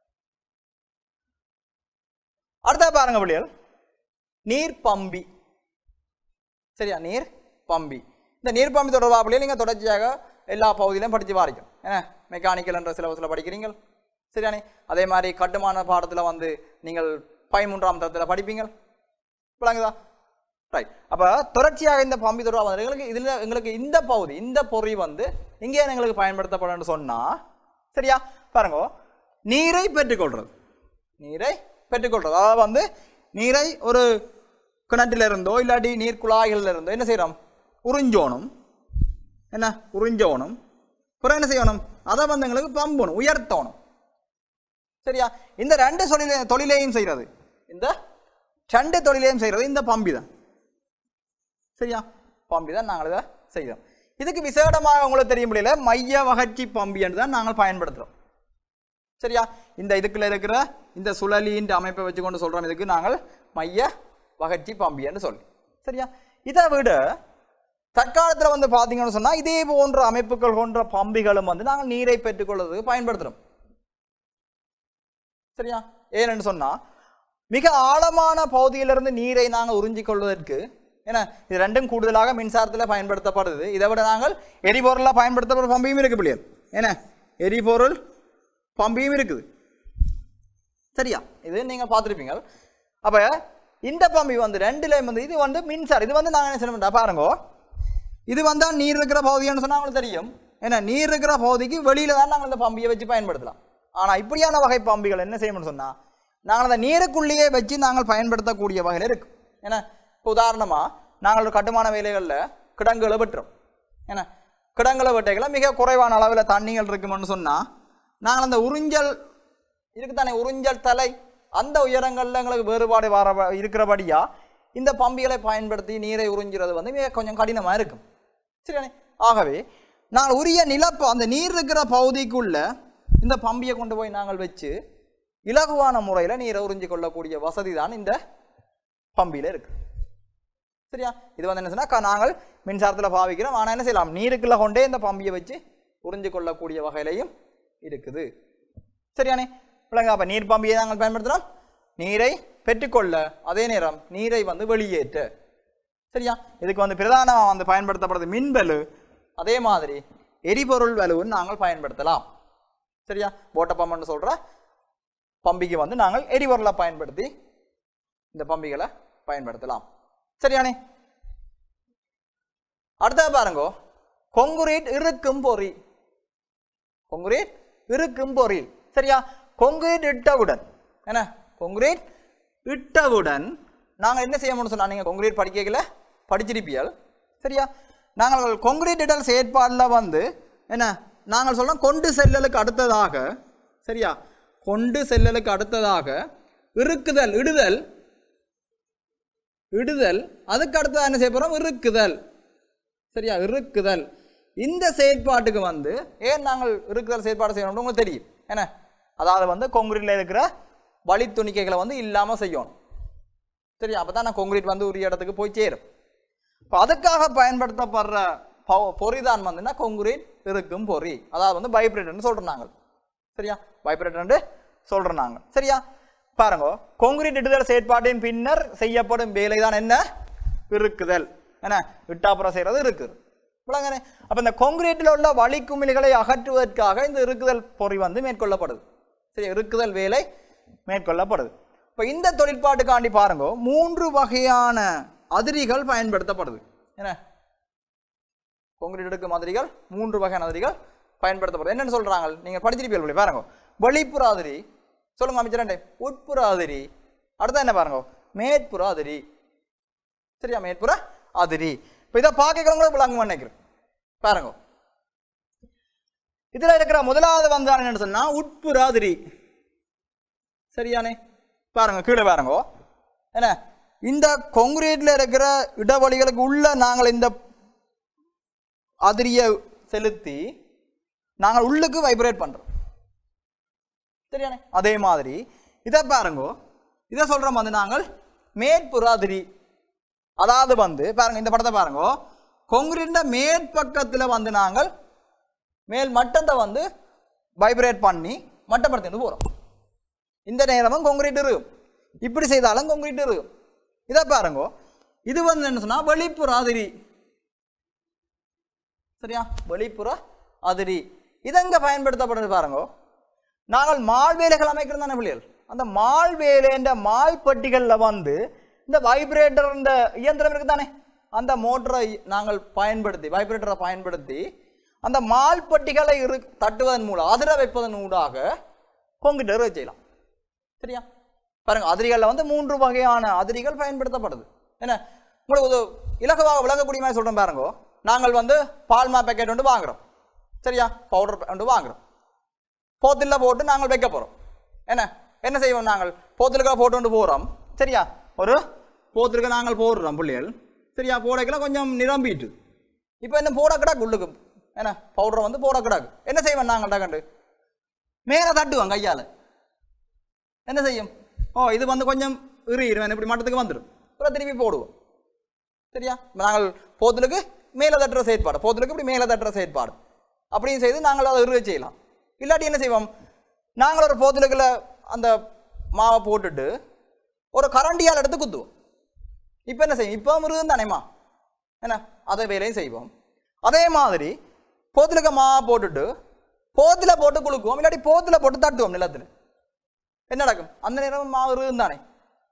அடுத்த பாருங்க பிள்ளைகள் நீர் பம்பி சரியா நீர் பம்பி இந்த நீர் பம்பி தொடர்பாக பிள்ளைகள் நீங்கள் தொடர்ச்சியாக எல்லா பகுதியிலும் படித்து வாரிக்கும் ஏன்னா மெக்கானிக்கல் என்ற சிலபஸில் படிக்கிறீங்க சரியானே அதே மாதிரி கட்டுமான பாடத்தில் வந்து நீங்கள் பதிமூன்றாம் தரத்தில் படிப்பீங்க விளங்குதா ரைட் அப்போ தொடர்ச்சியாக இந்த பம்பி தொடர்பாக வந்து எங்களுக்கு இதில் எங்களுக்கு இந்த பகுதி இந்த பொறி வந்து இங்கே எங்களுக்கு பயன்படுத்தப்படும் சொன்னால் சரியா பாருங்க நீரை பெற்றுக்கொள்றது நீரை பெற்றுக்கொள்றது அதாவது வந்து நீரை ஒரு கிணற்றில இருந்தோ இல்லாட்டி நீர் குழாய்கள்ல இருந்தோ என்ன செய்கிறோம் உறிஞ்சோணும் என்ன உறிஞ்சோணும் அப்புறம் என்ன செய்யணும் அதை வந்து எங்களுக்கு பம்பணும் உயர்த்தணும் சரியா இந்த ரெண்டு தொழிலே தொழிலையும் செய்கிறது இந்த ரெண்டு தொழிலையும் செய்கிறது இந்த பம்பி தான் சரியா பம்பி தான் நாங்கள் இதை செய்கிறோம் இதுக்கு விசேடமாக உங்களுக்கு தெரிய முடியல மைய வகர்ச்சி பம்பி என்று தான் நாங்கள் பயன்படுத்துகிறோம் சரியா இந்த இதுக்குள்ள இருக்கிற இந்த சுழலின்ற அமைப்பை வச்சுக்கொண்டு சொல்றோம் இதுக்கு நாங்கள் மைய வகர்ச்சி பம்பின்னு சொல்லி சரியா இதை விட தற்காலத்தில் வந்து பார்த்தீங்கன்னு சொன்னால் இதே போன்ற அமைப்புகள் கொண்ட பம்பிகளும் வந்து நாங்கள் நீரை பெற்றுக்கொள்வதற்கு பயன்படுத்துகிறோம் சரியா ஏன்னு சொன்னால் மிக ஆழமான பகுதியிலிருந்து நீரை நாங்கள் உறிஞ்சிக் கொள்வதற்கு ஏன்னா இது ரெண்டும் கூடுதலாக மின்சாரத்தில் பயன்படுத்தப்படுது இதை விட நாங்கள் எரிபொருளாக பயன்படுத்தப்படுற பம்பியும் இருக்கு பிள்ளைகள் என்ன எரிபொருள் பம்பியும் இருக்குது சரியா இது நீங்கள் பார்த்துருப்பீங்க அப்போ இந்த பம்பி வந்து ரெண்டுலேயும் வந்து இது வந்து மின்சாரம் இது வந்து நாங்கள் என்ன செய்ய மாட்டோம் பாருங்க இது வந்தா நீர் இருக்கிற பகுதின்னு சொன்னா உங்களுக்கு தெரியும் ஏன்னா நீர் இருக்கிற பகுதிக்கு வெளியில தான் நாங்கள் இந்த பம்பியை வச்சு பயன்படுத்தலாம் ஆனா இப்படியான வகை பம்பிகள் என்ன செய்யணும்னு சொன்னா நாங்கள் அந்த நீருக்குள்ளேயே வச்சு நாங்கள் பயன்படுத்தக்கூடிய வகையில் இருக்கு ஏன்னா இப்போ உதாரணமா நாங்கள் ஒரு கட்டுமான வேலைகளில் கிடங்குகளை வெட்டுறோம் ஏன்னா கிடங்குகளை வெட்டைகளை மிக குறைவான அளவில் தண்ணிகள் இருக்குமென்னு சொன்னா நாங்கள் அந்த உறிஞ்சல் இருக்குதானே உறிஞ்சல் தலை அந்த உயரங்களில் எங்களுக்கு வேறுபாடு வர இருக்கிறபடியா இந்த பம்பிகளை பயன்படுத்தி நீரை உறிஞ்சுறது வந்து மிக கொஞ்சம் கடினமாக இருக்கும் சரியானே ஆகவே நாங்கள் உரிய நிலப்ப அந்த நீர் இருக்கிற பகுதிக்குள்ள இந்த பம்பியை கொண்டு போய் நாங்கள் வச்சு இலகுவான முறையில் நீரை உறிஞ்சு கொள்ளக்கூடிய வசதி தான் இந்த பம்பியில் இருக்கு சரியா இது வந்து என்ன சொன்னா நாங்கள் மின்சாரத்தில் பாவிக்கிறோம் ஆனால் என்ன செய்யலாம் நீருக்குள்ள கொண்டே இந்த பம்பியை வச்சு உறிஞ்சு கொள்ளக்கூடிய வகையிலையும் இருக்குது சரியானே விளங்க அப்போ நீர் பம்பியை நாங்கள் பயன்படுத்துகிறோம் நீரை பெற்றுக்கொள்ள அதே நேரம் நீரை வந்து வெளியேற்ற சரியா இதுக்கு வந்து பிரதானமாக வந்து பயன்படுத்தப்படுறது மின்பலு அதே மாதிரி எரிபொருள் வலுவும் நாங்கள் பயன்படுத்தலாம் சரியா போட்ட பம்புன்னு சொல்கிற பம்பிக்கு வந்து நாங்கள் எரிபொருளை பயன்படுத்தி இந்த பம்பிகளை பயன்படுத்தலாம் சரியானே அடுத்தது பாருங்க கொங்குரீட் இருக்கும் பொறி கொங்குரீட் இருக்கும் பொறி சரியா கொங்குரீட் இட்டவுடன் என்ன கொங்குரீட் இட்டவுடன் நாங்கள் என்ன செய்யணும்னு சொன்னா நீங்கள் கொங்குரீட் படிக்கல படிச்சிருப்பியல் சரியா நாங்கள் கொங்குரீட் இடல் செயற்பாடில் வந்து என்ன நாங்கள் சொல்றோம் கொண்டு செல்லலுக்கு அடுத்ததாக சரியா கொண்டு செல்லலுக்கு அடுத்ததாக இருக்குதல் இடுதல் இடுதல் அதுக்கு அடுத்தது என்ன செய்ய போறோம் இருக்குதல் சரியா இருக்குதல் இந்த செயற்பாட்டுக்கு வந்து ஏன் நாங்கள் இருக்குதல் செயற்பாடு செய்யணும்னு உங்களுக்கு தெரியும் என்ன அதாவது வந்து கொங்கிரீட்ல இருக்கிற வழி துணிக்கைகளை வந்து இல்லாமல் செய்யணும் சரியா அப்போ தான் நான் கொங்கிரீட் வந்து உரிய இடத்துக்கு போய் சேரும் இப்போ அதுக்காக பயன்படுத்தப்படுற பவ- பொறிதான் வந்துன்னா கொங்குரீட் இருக்கும் பொறி அதாவது வந்து பைப்ரேட்டர்னு சொல்கிறோம் நாங்கள் சரியா பைப்ரேட்டர்னு சொல்கிறோம் நாங்கள் சரியா பாருங்க கொங்குரீட் இடுதல் செயற்பாட்டின் பின்னர் செய்யப்படும் வேலை தான் என்ன இருக்குதல் என்ன விட்டாப்புறம் செய்கிறது இருக்குது விளங்கனே அப்போ இந்த கொங்கிரீட்டில் உள்ள வழிக்குமிழிகளை அகற்றுவதற்காக இந்த இருக்குதல் பொறி வந்து மேற்கொள்ளப்படுது சரி இருக்குதல் வேலை மேற்கொள்ளப்படுது இப்போ இந்த தொழிற்பாட்டுக்காண்டி பாருங்க மூன்று வகையான அதிரிகள் பயன்படுத்தப்படுது என்ன கொங்கிரீட் எடுக்கும் அதிரிகள் மூன்று வகையான அதிரிகள் பயன்படுத்தப்படுது என்னன்னு சொல்றாங்க நீங்க படிச்சிருப்பீர்கள் பாருங்க வெளிப்புற அதிரி சொல்லுங்க அமைச்சரண்டே உட்புற அதிரி அடுத்து என்ன பாருங்க மேற்புற அதிரி சரியா மேற்புற அதிரி இப்போ இதை பார்க்கறவங்களும் விளங்கும் நினைக்கிறேன் பாருங்க இதுல இருக்கிற முதலாவது வந்து என்னன்னு சொன்னா உட்புறாதிரி சரியானே பாருங்க கீழே பாருங்க என்ன இந்த கொங்கிரீட்ல இருக்கிற இடவழிகளுக்கு உள்ள நாங்கள் இந்த அதிரியை செலுத்தி நாங்கள் உள்ளுக்கு வைப்ரேட் பண்றோம் சரியானே அதே மாதிரி இதை பாருங்க இதை சொல்றோம் வந்து நாங்கள் மேற்புறாதிரி அதாவது வந்து பாருங்க இந்த படத்தை பாருங்க கொங்கிரீட்ல மேற்பக்கத்துல வந்து நாங்கள் மேல் மட்டத்தை வந்து வைப்ரேட் பண்ணி மட்டப்படுத்திட்டு போறோம் இந்த நேரமும் கொங்கிரீட் இருக்கும் இப்படி செய்தாலும் கொங்கிரீட் இருக்கும் இதை பாருங்க இது வந்து என்ன சொன்னா வெளிப்புற அதிரி சரியா வெளிப்புற அதிரி இதெங்க பயன்படுத்தப்படுது பாருங்க நாங்கள் மால் வேலைகள் அமைக்கிறது தானே பிள்ளைகள் அந்த மால் வேலைன்ற மால் பெட்டிகளில் வந்து இந்த வைப்ரேட்டர் இந்த இயந்திரம் இருக்கு தானே அந்த மோட்டரை நாங்கள் பயன்படுத்தி வைப்ரேட்டரை பயன்படுத்தி அந்த மால் பெட்டிகளை இரு தட்டுவதன் மூலம் அதிர வைப்பதன் ஊடாக கொங்கிட்டர் செய்யலாம் சரியா பாருங்க அதிரிகளில் வந்து மூன்று வகையான அதிரிகள் பயன்படுத்தப்படுது என்ன உங்களுக்கு ஒரு இலகுவாக விளங்கக்கூடிய மாதிரி சொல்றேன் பாருங்க நாங்கள் வந்து பால்மா பேக்கெட் ஒன்று வாங்குறோம் சரியா பவுடர் ஒன்று வாங்குறோம் போத்தில் போட்டு நாங்கள் வைக்க போகிறோம் என்ன என்ன செய்வோம் நாங்கள் போத்திலுக்கா போட்டு கொண்டு போகிறோம் சரியா ஒரு போத்திலுக்கு நாங்கள் போடுறோம் பிள்ளைகள் சரியா போடக்கெல்லாம் கொஞ்சம் நிரம்பிட்டு இப்போ என்ன போட கிடாக்கு உள்ளுக்கு என்ன பவுடரை வந்து போட கிடாக்கு என்ன செய்வோம் நாங்கள் டகண்டு மேலே தட்டுவோம் கையால் என்ன செய்யும் ஓ இது வந்து கொஞ்சம் இறுகிடும் இப்படி மட்டத்துக்கு வந்துடும் அப்புறம் திருப்பி போடுவோம் சரியா நாங்கள் போத்தலுக்கு மேலே தட்டுற செயற்பாடு போத்தலுக்கு இப்படி மேலே தட்டுற செயற்பாடு அப்படியும் செய்து நாங்கள் அதை இறுக செய்யலாம் இல்லாட்டி என்ன செய்வோம் நாங்கள் ஒரு போத்தலுக்குள்ள அந்த மாவை போட்டுட்டு ஒரு கரண்டியால் எடுத்து குத்துவோம் இப்போ என்ன செய்யும் இப்போ மிருகம் தானேம்மா என்ன அதை வேலையும் செய்வோம் அதே மாதிரி போத்தலுக்கு மாவை போட்டுட்டு போத்தில் போட்டு குலுக்குவோம் இல்லாட்டி போத்தில் போட்டு தட்டுவோம் நிலத்தில் என்ன நடக்கும் அந்த நேரம் மாவு இருக்கும் தானே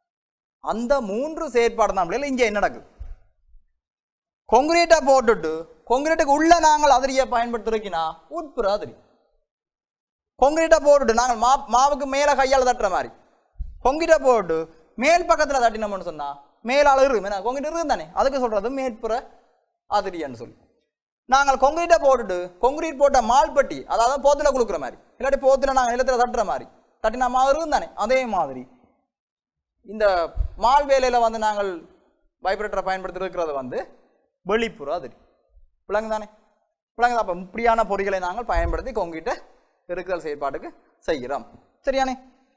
அந்த மூன்று செயற்பாடு தான் பிள்ளைகள் இங்கே என்ன நடக்குது கொங்கிரீட்டை போட்டுட்டு கொங்கிரீட்டுக்கு உள்ள நாங்கள் அதிரியை பயன்படுத்துறோக்கினா உட்புற அதிரி கொங்கிரீட்டை போட்டுட்டு நாங்கள் மா மாவுக்கு மேலே கையால் தட்டுற மாதிரி கொங்கிட்ட போட்டு மேல் பக்கத்தில் தட்டினோம்னு சொன்னா மேலால் இருக்கும் ஏன்னா கொங்கிட்ட இருக்கும் தானே அதுக்கு சொல்றது மேற்புற அதிரின்னு சொல்லி நாங்கள் கொங்கிரீட்டை போட்டுட்டு கொங்கிரீட் போட்ட மால்பட்டி அதாவது போத்தில் கொடுக்குற மாதிரி இல்லாட்டி போத்தில் நாங்கள் நிலத்தில் தட்டுற மாதிரி தட்டினா மாவு இருக்கும் தானே அதே மாதிரி இந்த மால் வேலையில் வந்து நாங்கள் வைப்ரேட்டரை பயன்படுத்தி இருக்கிறது வந்து வெளிப்புற அதிரி விளங்கு தானே விளங்குதா அப்போ இப்படியான பொறிகளை நாங்கள் பயன்படுத்தி கொங்கிட்ட இருக்குதல் செயற்பாட்டுக்கு செய்கிறோம் சரியானே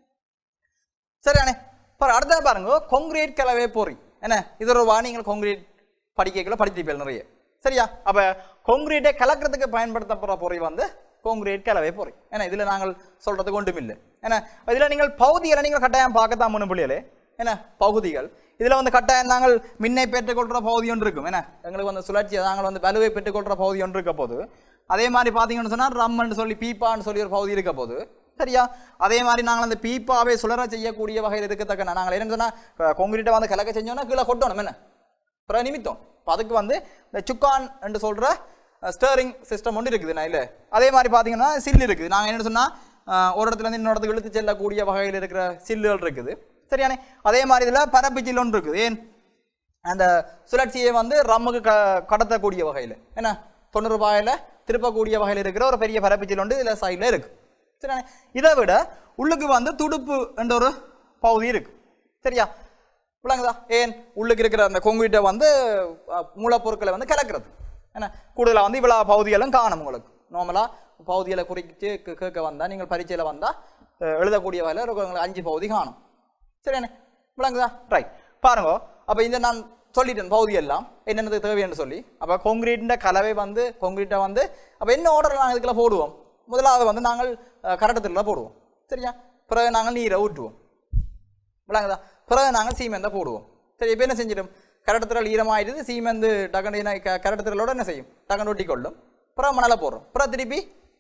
சரியானே பாரு அடுத்த பாருங்க கொங்கிரீட் கலவை பொறி என்ன இது ஒரு வா நீங்கள் கொங்கிரீட் படிக்கல படித்திருப்பீர்கள் நிறைய சரியா அப்ப கொங்கிரீட்டை கலக்கிறதுக்கு பயன்படுத்தப்படுற பொறி வந்து கொங்கிரீட் கலவை பொறி ஏன்னா இதுல நாங்கள் சொல்றதுக்கு ஒன்றும் இல்லை ஏன்னா இதுல நீங்கள் பகுதிகளை நீங்கள் கட்டாயம் பார்க்கத்தான் முன்னு புள்ளியலே என்ன பகுதிகள் இதுல வந்து கட்டாயம் நாங்கள் மின்னை பெற்றுக்கொள்ற பகுதி ஒன்று இருக்கும் என்ன எங்களுக்கு வந்து சுழற்சி நாங்கள் வந்து வலுவை பெற்றுக்கொள்ற பகுதி ஒன்று இருக்க போது அதே மாதிரி பார்த்தீங்கன்னு சொன்னா ரம்மன்னு சொல்லி பீப்பான்னு சொல்லி ஒரு பகுதி இருக்க போது சரியா அதே மாதிரி நாங்கள் அந்த பீப்பாவை சுழற செய்யக்கூடிய வகையில் இருக்கத்தக்க நாங்கள் என்ன சொன்னா கொங்கிரீட்டை வந்து கலக்க செஞ்சோம்னா கீழே கொட்டணும் என்ன அப்புறம் நிமித்தம் இப்போ அதுக்கு வந்து இந்த சுக்கான் என்று சொல்கிற ஸ்டேரிங் சிஸ்டம் ஒன்று இருக்குது நான் இல்லை அதே மாதிரி பார்த்தீங்கன்னா சில்லு இருக்குது நாங்கள் என்ன சொன்னால் ஒரு இடத்துல இருந்து இன்னொரு இடத்துக்கு இழுத்து செல்லக்கூடிய வகையில் இருக்கிற சில்லுகள் இருக்குது சரியானே அதே மாதிரி இதில் பரப்பு சில்லு ஒன்று இருக்குது ஏன் அந்த சுழற்சியை வந்து ரம்முக்கு க கடத்தக்கூடிய வகையில் என்ன தொண்ணூறு ரூபாயில் திருப்பக்கூடிய வகையில் இருக்கிற ஒரு பெரிய பரப்பு சில்லு ஒன்று இதில் சைடில் இருக்குது சரியானே இதை விட உள்ளுக்கு வந்து துடுப்பு என்ற ஒரு பகுதி இருக்கு சரியா விளங்குதா ஏன் உள்ளுக்கு இருக்கிற அந்த கொங்குகிட்ட வந்து அஹ், மூலப்பொருட்களை வந்து கலக்கிறது என்ன கூடுதலாக வந்து இவ்வளோ பகுதிகளும் காணும் உங்களுக்கு நார்மலாக பகுதிகளை குறித்து கே- கேட்க வந்தால் நீங்கள் பரீட்சையில் வந்தால் எழுதக்கூடிய வகையில் ஒரு உங்களுக்கு அஞ்சு பகுதி காணும் சரியானே விளங்குதா ரைட் பாருங்க அப்போ இந்த நான் சொல்லிட்டேன் பகுதி எல்லாம் என்னென்னது தேவைன்னு சொல்லி அப்போ கொங்கிரீட்டின் கலவை வந்து கொங்கிரீட்டை வந்து அப்போ என்ன ஆர்டர் நாங்கள் இதுக்குள்ள போடுவோம் முதலாவது வந்து நாங்கள் கரட்டத்தில் போடுவோம் சரியா பிறகு நாங்கள் நீரை ஊற்றுவோம் விளங்குதா பிறகு நாங்கள் சீமெந்தை போடுவோம் சரி இப்போ என்ன செஞ்சிடும் கரட்டத்திரல் ஈரமாயிடுது சீமெந்து டகண்டின கரட்டத்திரலோட என்ன செய்யும் டகன் ஒட்டி கொள்ளும் பிறகு மணலை போடுறோம் பிறகு திருப்பி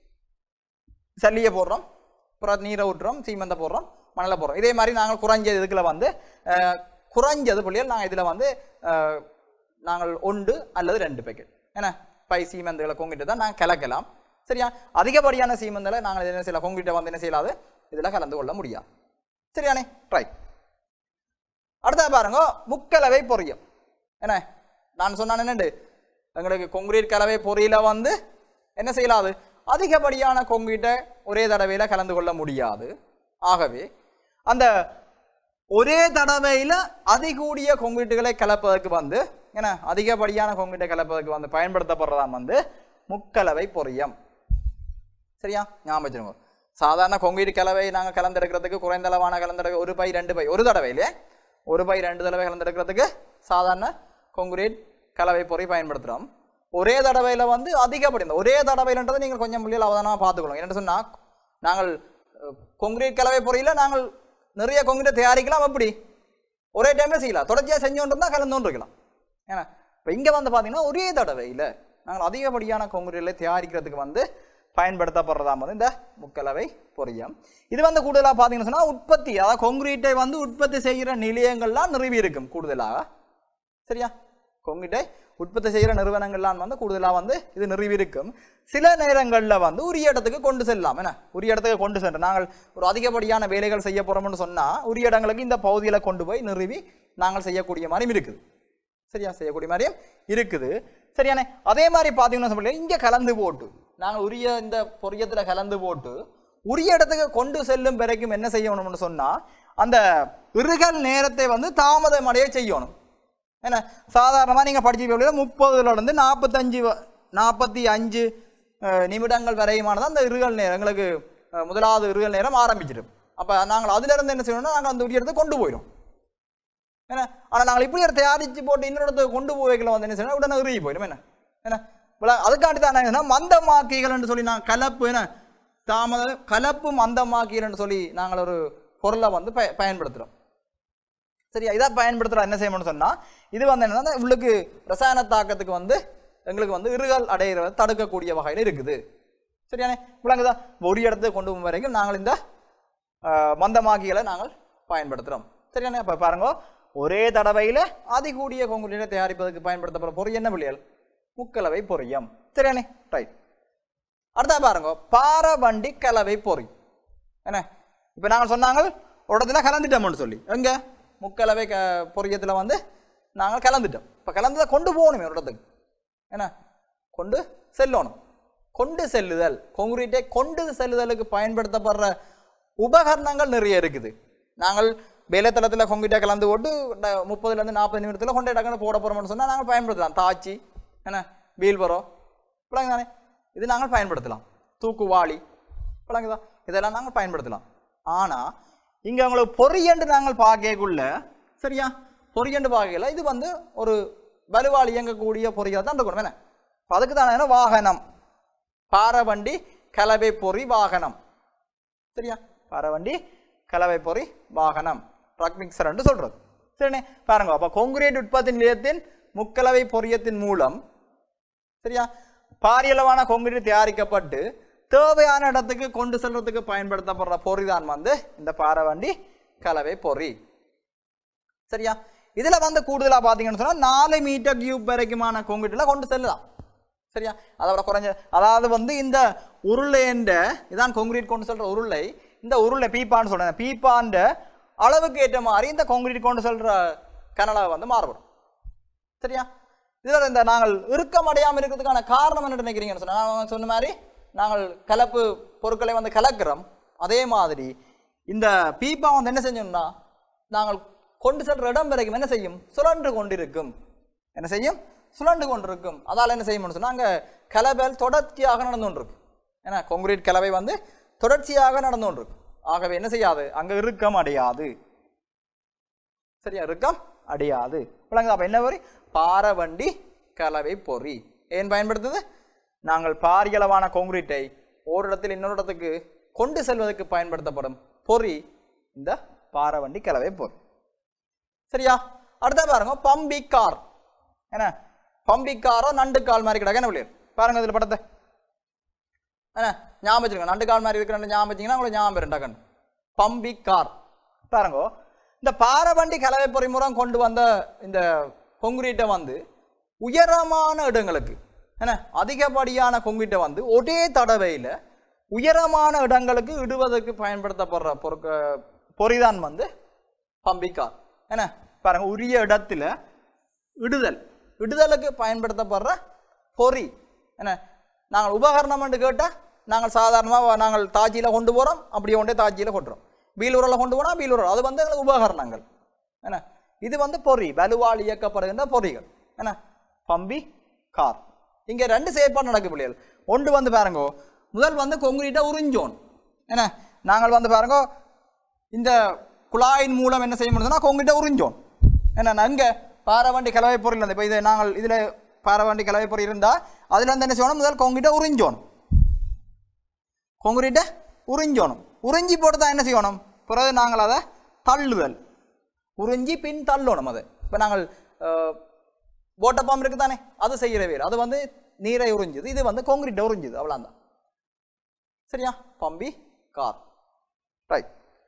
சல்லியை போடுறோம் அப்புறம் நீரை ஊட்டுறோம் சீமெந்தை போடுறோம் மணலை போடுறோம் இதே மாதிரி நாங்கள் குறைஞ்ச இதுக்குள்ள வந்து அஹ், குறைஞ்சது புள்ளியல் நாங்கள் இதில் வந்து அஹ், நாங்கள் ஒன்று அல்லது ரெண்டு பேக்கெட் ஏன்னா பை சீமெந்துகளை கொங்கிட்டு தான் நாங்கள் கலக்கலாம் சரியா அதிகப்படியான சீமெந்தில் நாங்கள் என்ன செய்யலாம் கொங்கிட்ட வந்து என்ன செய்யலாது இதில் கலந்து கொள்ள முடியாது சரியானே ரைட் அடுத்தது பாருங்க முக்கலவை பொரியம் என்ன நான் சொன்னான் என்னண்டு எங்களுக்கு கொங்கிரீட் கலவை பொறியில வந்து என்ன செய்யலாது அதிகப்படியான கொங்கிட்ட ஒரே தடவையில கலந்து கொள்ள முடியாது ஆகவே அந்த ஒரே தடவையில அதிகூடிய கொங்கிட்டுகளை கலப்பதற்கு வந்து என்ன அதிகப்படியான கொங்கிட்டை கலப்பதற்கு வந்து பயன்படுத்தப்படுறதான் வந்து முக்கலவை பொறியம் சரியா ஞாபகம் வச்சுருங்க சாதாரண கொங்கீடு கலவை நாங்கள் கலந்தெடுக்கிறதுக்கு குறைந்த அளவான கலந்தெடுக்க ஒரு பை ரெண்டு பை ஒரு தடவையிலே ஒரு பை ரெண்டு தடவை கலந்தெடுக்கிறதுக்கு சாதாரண கொங்குரீட் கலவை பொறி பயன்படுத்துகிறோம் ஒரே தடவையில் வந்து அதிகப்படி இந்த ஒரே தடவையிலன்றதை நீங்கள் கொஞ்சம் முடியல அவதானமாக பார்த்துக்கணும் என்ன சொன்னால் நாங்கள் அஹ், கொங்கிரீட் கலவை பொறியில் நாங்கள் நிறைய கொங்கிரீட் தயாரிக்கலாம் எப்படி ஒரே டைமில் செய்யலாம் தொடர்ச்சியாக செஞ்சோன்னு இருந்தால் கலந்தோன்னு இருக்கலாம் ஏன்னா இப்போ இங்கே வந்து பார்த்தீங்கன்னா ஒரே தடவையில் நாங்கள் அதிகப்படியான கொங்குரீலை தயாரிக்கிறதுக்கு வந்து பயன்படுத்தப்படுறதா வந்து இந்த முக்கலவை பொறியம் இது வந்து கூடுதலாக பார்த்தீங்கன்னு சொன்னால் உற்பத்தி அதாவது கொங்குரீட்டை வந்து உற்பத்தி செய்கிற நிலையங்கள்லாம் நிறுவி இருக்கும் கூடுதலாக சரியா கொங்கிட்டை உற்பத்தி செய்கிற நிறுவனங்கள்லாம் வந்து கூடுதலாக வந்து இது நிறுவி இருக்கும் சில நேரங்களில் வந்து உரிய இடத்துக்கு கொண்டு செல்லலாம் என்ன உரிய இடத்துக்கு கொண்டு சென்று நாங்கள் ஒரு அதிகப்படியான வேலைகள் செய்ய போகிறோம்னு சொன்னால் உரிய இடங்களுக்கு இந்த பகுதியில கொண்டு போய் நிறுவி நாங்கள் செய்யக்கூடிய மாதிரியும் இருக்குது சரியா செய்யக்கூடிய மாதிரியும் இருக்குது சரியானே அதே மாதிரி பார்த்தீங்கன்னா சொல்லி இங்கே கலந்து போட்டு நாங்கள் உரிய இந்த பொரியத்தில் கலந்து போட்டு உரிய இடத்துக்கு கொண்டு செல்லும் வரைக்கும் என்ன செய்யணும்னு சொன்னால் அந்த இறுகல் நேரத்தை வந்து தாமதம் அடைய செய்யணும் என்ன சாதாரணமாக நீங்கள் படிச்சு முப்பதுலேருந்து நாற்பத்தஞ்சு வ- நாற்பத்தி அஞ்சு அஹ், நிமிடங்கள் வரையுமானது அந்த இருகல் நேரம் எங்களுக்கு அஹ், முதலாவது இருகல் நேரம் ஆரம்பிச்சிடும் அப்போ நாங்கள் அதிலிருந்து என்ன செய்யணும்னா நாங்கள் அந்த உரிய இடத்துக்கு கொண்டு போயிடும் ஏன்னா ஆனால் நாங்கள் இப்படி ஒரு தயாரித்து போட்டு இன்னொரு இடத்துக்கு கொண்டு போய் வைக்கல வந்து என்ன செய்யணும் உடனே இறுகி போயிடும் என்ன என்ன விளா- அதுக்காண்டி தான் என்ன மந்தமாக்கிகள்னு சொல்லி நான் கலப்பு என்ன தாமத கலப்பு மந்தமாக்கிகள்னு சொல்லி நாங்கள் ஒரு பொருளை வந்து பய பயன்படுத்துகிறோம் சரியா இதை பயன்படுத்துகிற என்ன செய்யணும்னு சொன்னால் இது வந்து என்னன்னா உள்ளுக்கு ரசாயன தாக்கத்துக்கு வந்து எங்களுக்கு வந்து இருகல் அடையிறத தடுக்கக்கூடிய வகையில் இருக்குது சரியானே விளங்குதா ஒரு இடத்துக்கு கொண்டு போகும் வரைக்கும் நாங்கள் இந்த ஆஹ், மந்தமாக்கிகளை நாங்கள் பயன்படுத்துகிறோம் சரியானே அப்போ பாருங்க ஒரே தடவையில் அதிகூடிய கொங்குலினை தயாரிப்பதற்கு பயன்படுத்தப்படுற பொறி என்ன பிள்ளைகள் முக்கலவை பொரியம் சரியானே ரைட் அடுத்தா பாருங்க பாரவண்டி கலவை பொறி என்ன இப்போ நாங்கள் சொன்னாங்க ஒரு இடத்துல கலந்துட்டோம்னு சொல்லி எங்க முக்கலவை க பொரியத்தில் வந்து நாங்கள் கலந்துட்டோம் இப்போ கலந்ததை கொண்டு போகணுமே ஒரு இடத்துக்கு என்ன கொண்டு செல்லணும் கொண்டு செல்லுதல் கொங்குரீட்டை கொண்டு செல்லுதலுக்கு பயன்படுத்தப்படுற உபகரணங்கள் நிறைய இருக்குது நாங்கள் வேலைத்தளத்தில் கொங்கிட்ட கலந்து போட்டு ட- முப்பதுலேருந்து நாற்பது நிமிடத்தில் கொண்டே டக்குன்னு போட போகிறோம்னு சொன்னால் நாங்கள் பயன்படுத்தலாம் தாச்சி என்ன வீல்பரோ விளங்கு தானே இது நாங்கள் பயன்படுத்தலாம் தூக்குவாளி விளங்குதா இதெல்லாம் நாங்கள் பயன்படுத்தலாம் ஆனால் இங்கே உங்களுக்கு பொரியண்டு நாங்கள் பார்க்கக்குள்ள சரியா பொரியண்டு பார்க்கல இது வந்து ஒரு வலுவால் இயங்கக்கூடிய பொறியாக தான் இருக்கணும் என்ன அப்ப அதுக்கு தானே என்ன வாகனம் பாரவண்டி கலவை பொறி வாகனம் சரியா பாரவண்டி கலவை பொறி வாகனம் ட்ரக் மிக்சர் என்று சொல்றது சரிண்ணே பாருங்க அப்போ கொங்குரேட் உற்பத்தி நிலையத்தின் முக்கலவை பொரியத்தின் மூலம் சரியா பாரியளவான கொங்குரீட் தயாரிக்கப்பட்டு தேவையான இடத்துக்கு கொண்டு செல்றதுக்கு பயன்படுத்தப்படுற பொறி தான் வந்து இந்த பாரவண்டி கலவை பொறி சரியா இதுல வந்து கூடுதலா பாத்தீங்கன்னு சொன்னா நாலு மீட்டர் கியூப் வரைக்குமான கொங்கிட்டுல கொண்டு செல்லலாம் சரியா அதோட குறைஞ்ச அதாவது வந்து இந்த உருளைன்ற இதான் கொங்கிரீட் கொண்டு செல்ற உருளை இந்த உருளை பீப்பான்னு சொல்றேன் பீப்பான்ற அளவுக்கு ஏற்ற மாதிரி இந்த கொங்கிரீட் கொண்டு செல்ற கனலா வந்து மாறுபடும் சரியா இதில் இந்த நாங்கள் இறுக்கம் அடையாமல் இருக்கிறதுக்கான காரணம் என்ன நினைக்கிறீங்கன்னு சொன்னா நான் சொன்ன மாதிரி நாங்கள் கலப்பு பொருட்களை வந்து கலக்கிறோம் அதே மாதிரி இந்த பீப்பா வந்து என்ன செஞ்சோம்னா நாங்கள் கொண்டு செல்ற இடம் வரைக்கும் என்ன செய்யும் சுழன்று கொண்டிருக்கும் என்ன செய்யும் சுழன்று கொண்டிருக்கும் அதால் என்ன செய்யும்னு சொன்னா அங்கே கலவைகள் தொடர்ச்சியாக நடந்து கொண்டிருக்கும் ஏன்னா கொங்கிரீட் கலவை வந்து தொடர்ச்சியாக நடந்து கொண்டிருக்கும் ஆகவே என்ன செய்யாது அங்கே இறுக்கம் அடையாது சரியா இறுக்கம் அடையாது விளங்குதா அப்ப என்ன பொறி பாரவண்டி கலவை பொறி ஏன் பயன்படுத்துது நாங்கள் பாரியளவான கொங்கிரீட்டை ஒரு இடத்தில் இன்னொரு இடத்துக்கு கொண்டு செல்வதற்கு பயன்படுத்தப்படும் பொறி இந்த பாரவண்டி கலவை பொறி சரியா அடுத்த பாருங்க பம்பி கார் என்ன பம்பி காரோ நண்டு கால் மாதிரி கிடக்கு என்ன பிள்ளைகள் பாருங்க இதுல படத்தை என்ன ஞாபகம் வச்சுருங்க நண்டு கால் மாதிரி இருக்கிற ஞாபகம் வச்சிங்கன்னா உங்களுக்கு ஞாபகம் இருந்தாக்கன் பம்பி கார் பாருங்க இந்த பாரவண்டி கலவை பொறிமுறம் கொண்டு வந்த இந்த கொங்குரீட்டை வந்து உயரமான இடங்களுக்கு என்ன அதிகப்படியான கொங்குரீட்டை வந்து ஒரே தடவையில் உயரமான இடங்களுக்கு இடுவதற்கு பயன்படுத்தப்படுற பொருட்க பொறிதான் வந்து பம்பிக்கார் என்ன பாருங்க உரிய இடத்துல இடுதல் இடுதலுக்கு பயன்படுத்தப்படுற பொறி என்ன நாங்கள் உபகரணம் என்று கேட்டால் நாங்கள் சாதாரணமாக நாங்கள் தாஜியில் கொண்டு போகிறோம் அப்படியே கொண்டே தாஜியில் கொட்டுறோம் பீலூரில் கொண்டு போனால் பீலூர் அது வந்து எங்களுக்கு உபகரணங்கள் என்ன இது வந்து பொறி வலுவால் இயக்கப்படுகின்ற பொறிகள் என்ன பம்பி கார் இங்கே ரெண்டு செயற்பாடு நடக்கு பிள்ளைகள் ஒன்று வந்து பாருங்கோ முதல் வந்து கொங்குரீட்டை உறிஞ்சோன் என்ன நாங்கள் வந்து பாருங்கோ இந்த குழாயின் மூலம் என்ன செய்ய முடியுதுன்னா கொங்கிட்ட உறிஞ்சோம் என்ன அங்கே பாரவண்டி கலவை பொருள் இருந்தது இப்போ இது நாங்கள் இதில் பாரவண்டி கலவை பொருள் இருந்தால் அதில் வந்து என்ன செய்யணும் முதல் கொங்கிட்ட உறிஞ்சோணும் கொங்குரிட்ட உறிஞ்சோணும் உறிஞ்சி போட்டு தான் என்ன செய்யணும் பிறகு நாங்கள் அதை தள்ளுதல் உறிஞ்சி பின் தள்ளணும் அதை இப்போ நாங்கள் போட்ட பம்ப் இருக்கு தானே அது செய்கிற வேறு அது வந்து நீரை உறிஞ்சுது இது வந்து கொங்குரிட்ட உறிஞ்சுது அவ்வளோதான் சரியா பம்பி கார் ரைட்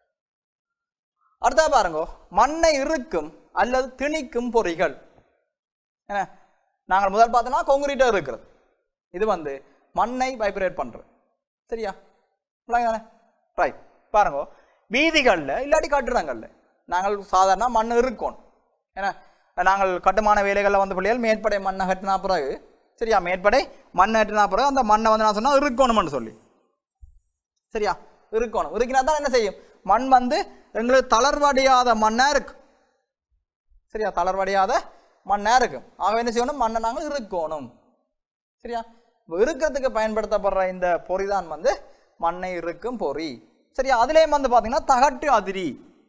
அடுத்தா பாருங்க மண்ணை இறுக்கும் அல்லது திணிக்கும் பொறிகள் என்ன நாங்கள் முதல் பார்த்தோன்னா கொங்குரீட்டாக இருக்கிறது இது வந்து மண்ணை வைப்ரேட் பண்ணுறது சரியா தானே ரைட் பாருங்க வீதிகளில் இல்லாட்டி கட்டுறங்களில் நாங்கள் சாதாரண மண் இருக்கணும் ஏன்னா நாங்கள் கட்டுமான வேலைகளில் வந்து பிள்ளைகள் மேற்படை மண்ணை கட்டினா பிறகு சரியா மேற்படை மண்ணை கட்டினா பிறகு அந்த மண்ணை வந்து நான் சொன்னால் இருக்கணும்னு சொல்லி சரியா இருக்கணும் இருக்கினா தான் என்ன செய்யும் மண் வந்து எங்களுக்கு தளர்வடையாத மண்ணா இருக்கு சரியா தளர்வடையாத மண்ணா இருக்கும் ஆக என்ன செய்யணும் மண்ணை நாங்கள் இருக்கணும் சரியா இப்ப இருக்கிறதுக்கு பயன்படுத்தப்படுற இந்த பொறி தான் வந்து மண்ணை இருக்கும் பொறி சரியா அதுலேயும் வந்து பார்த்தீங்கன்னா தகட்டு அதிரி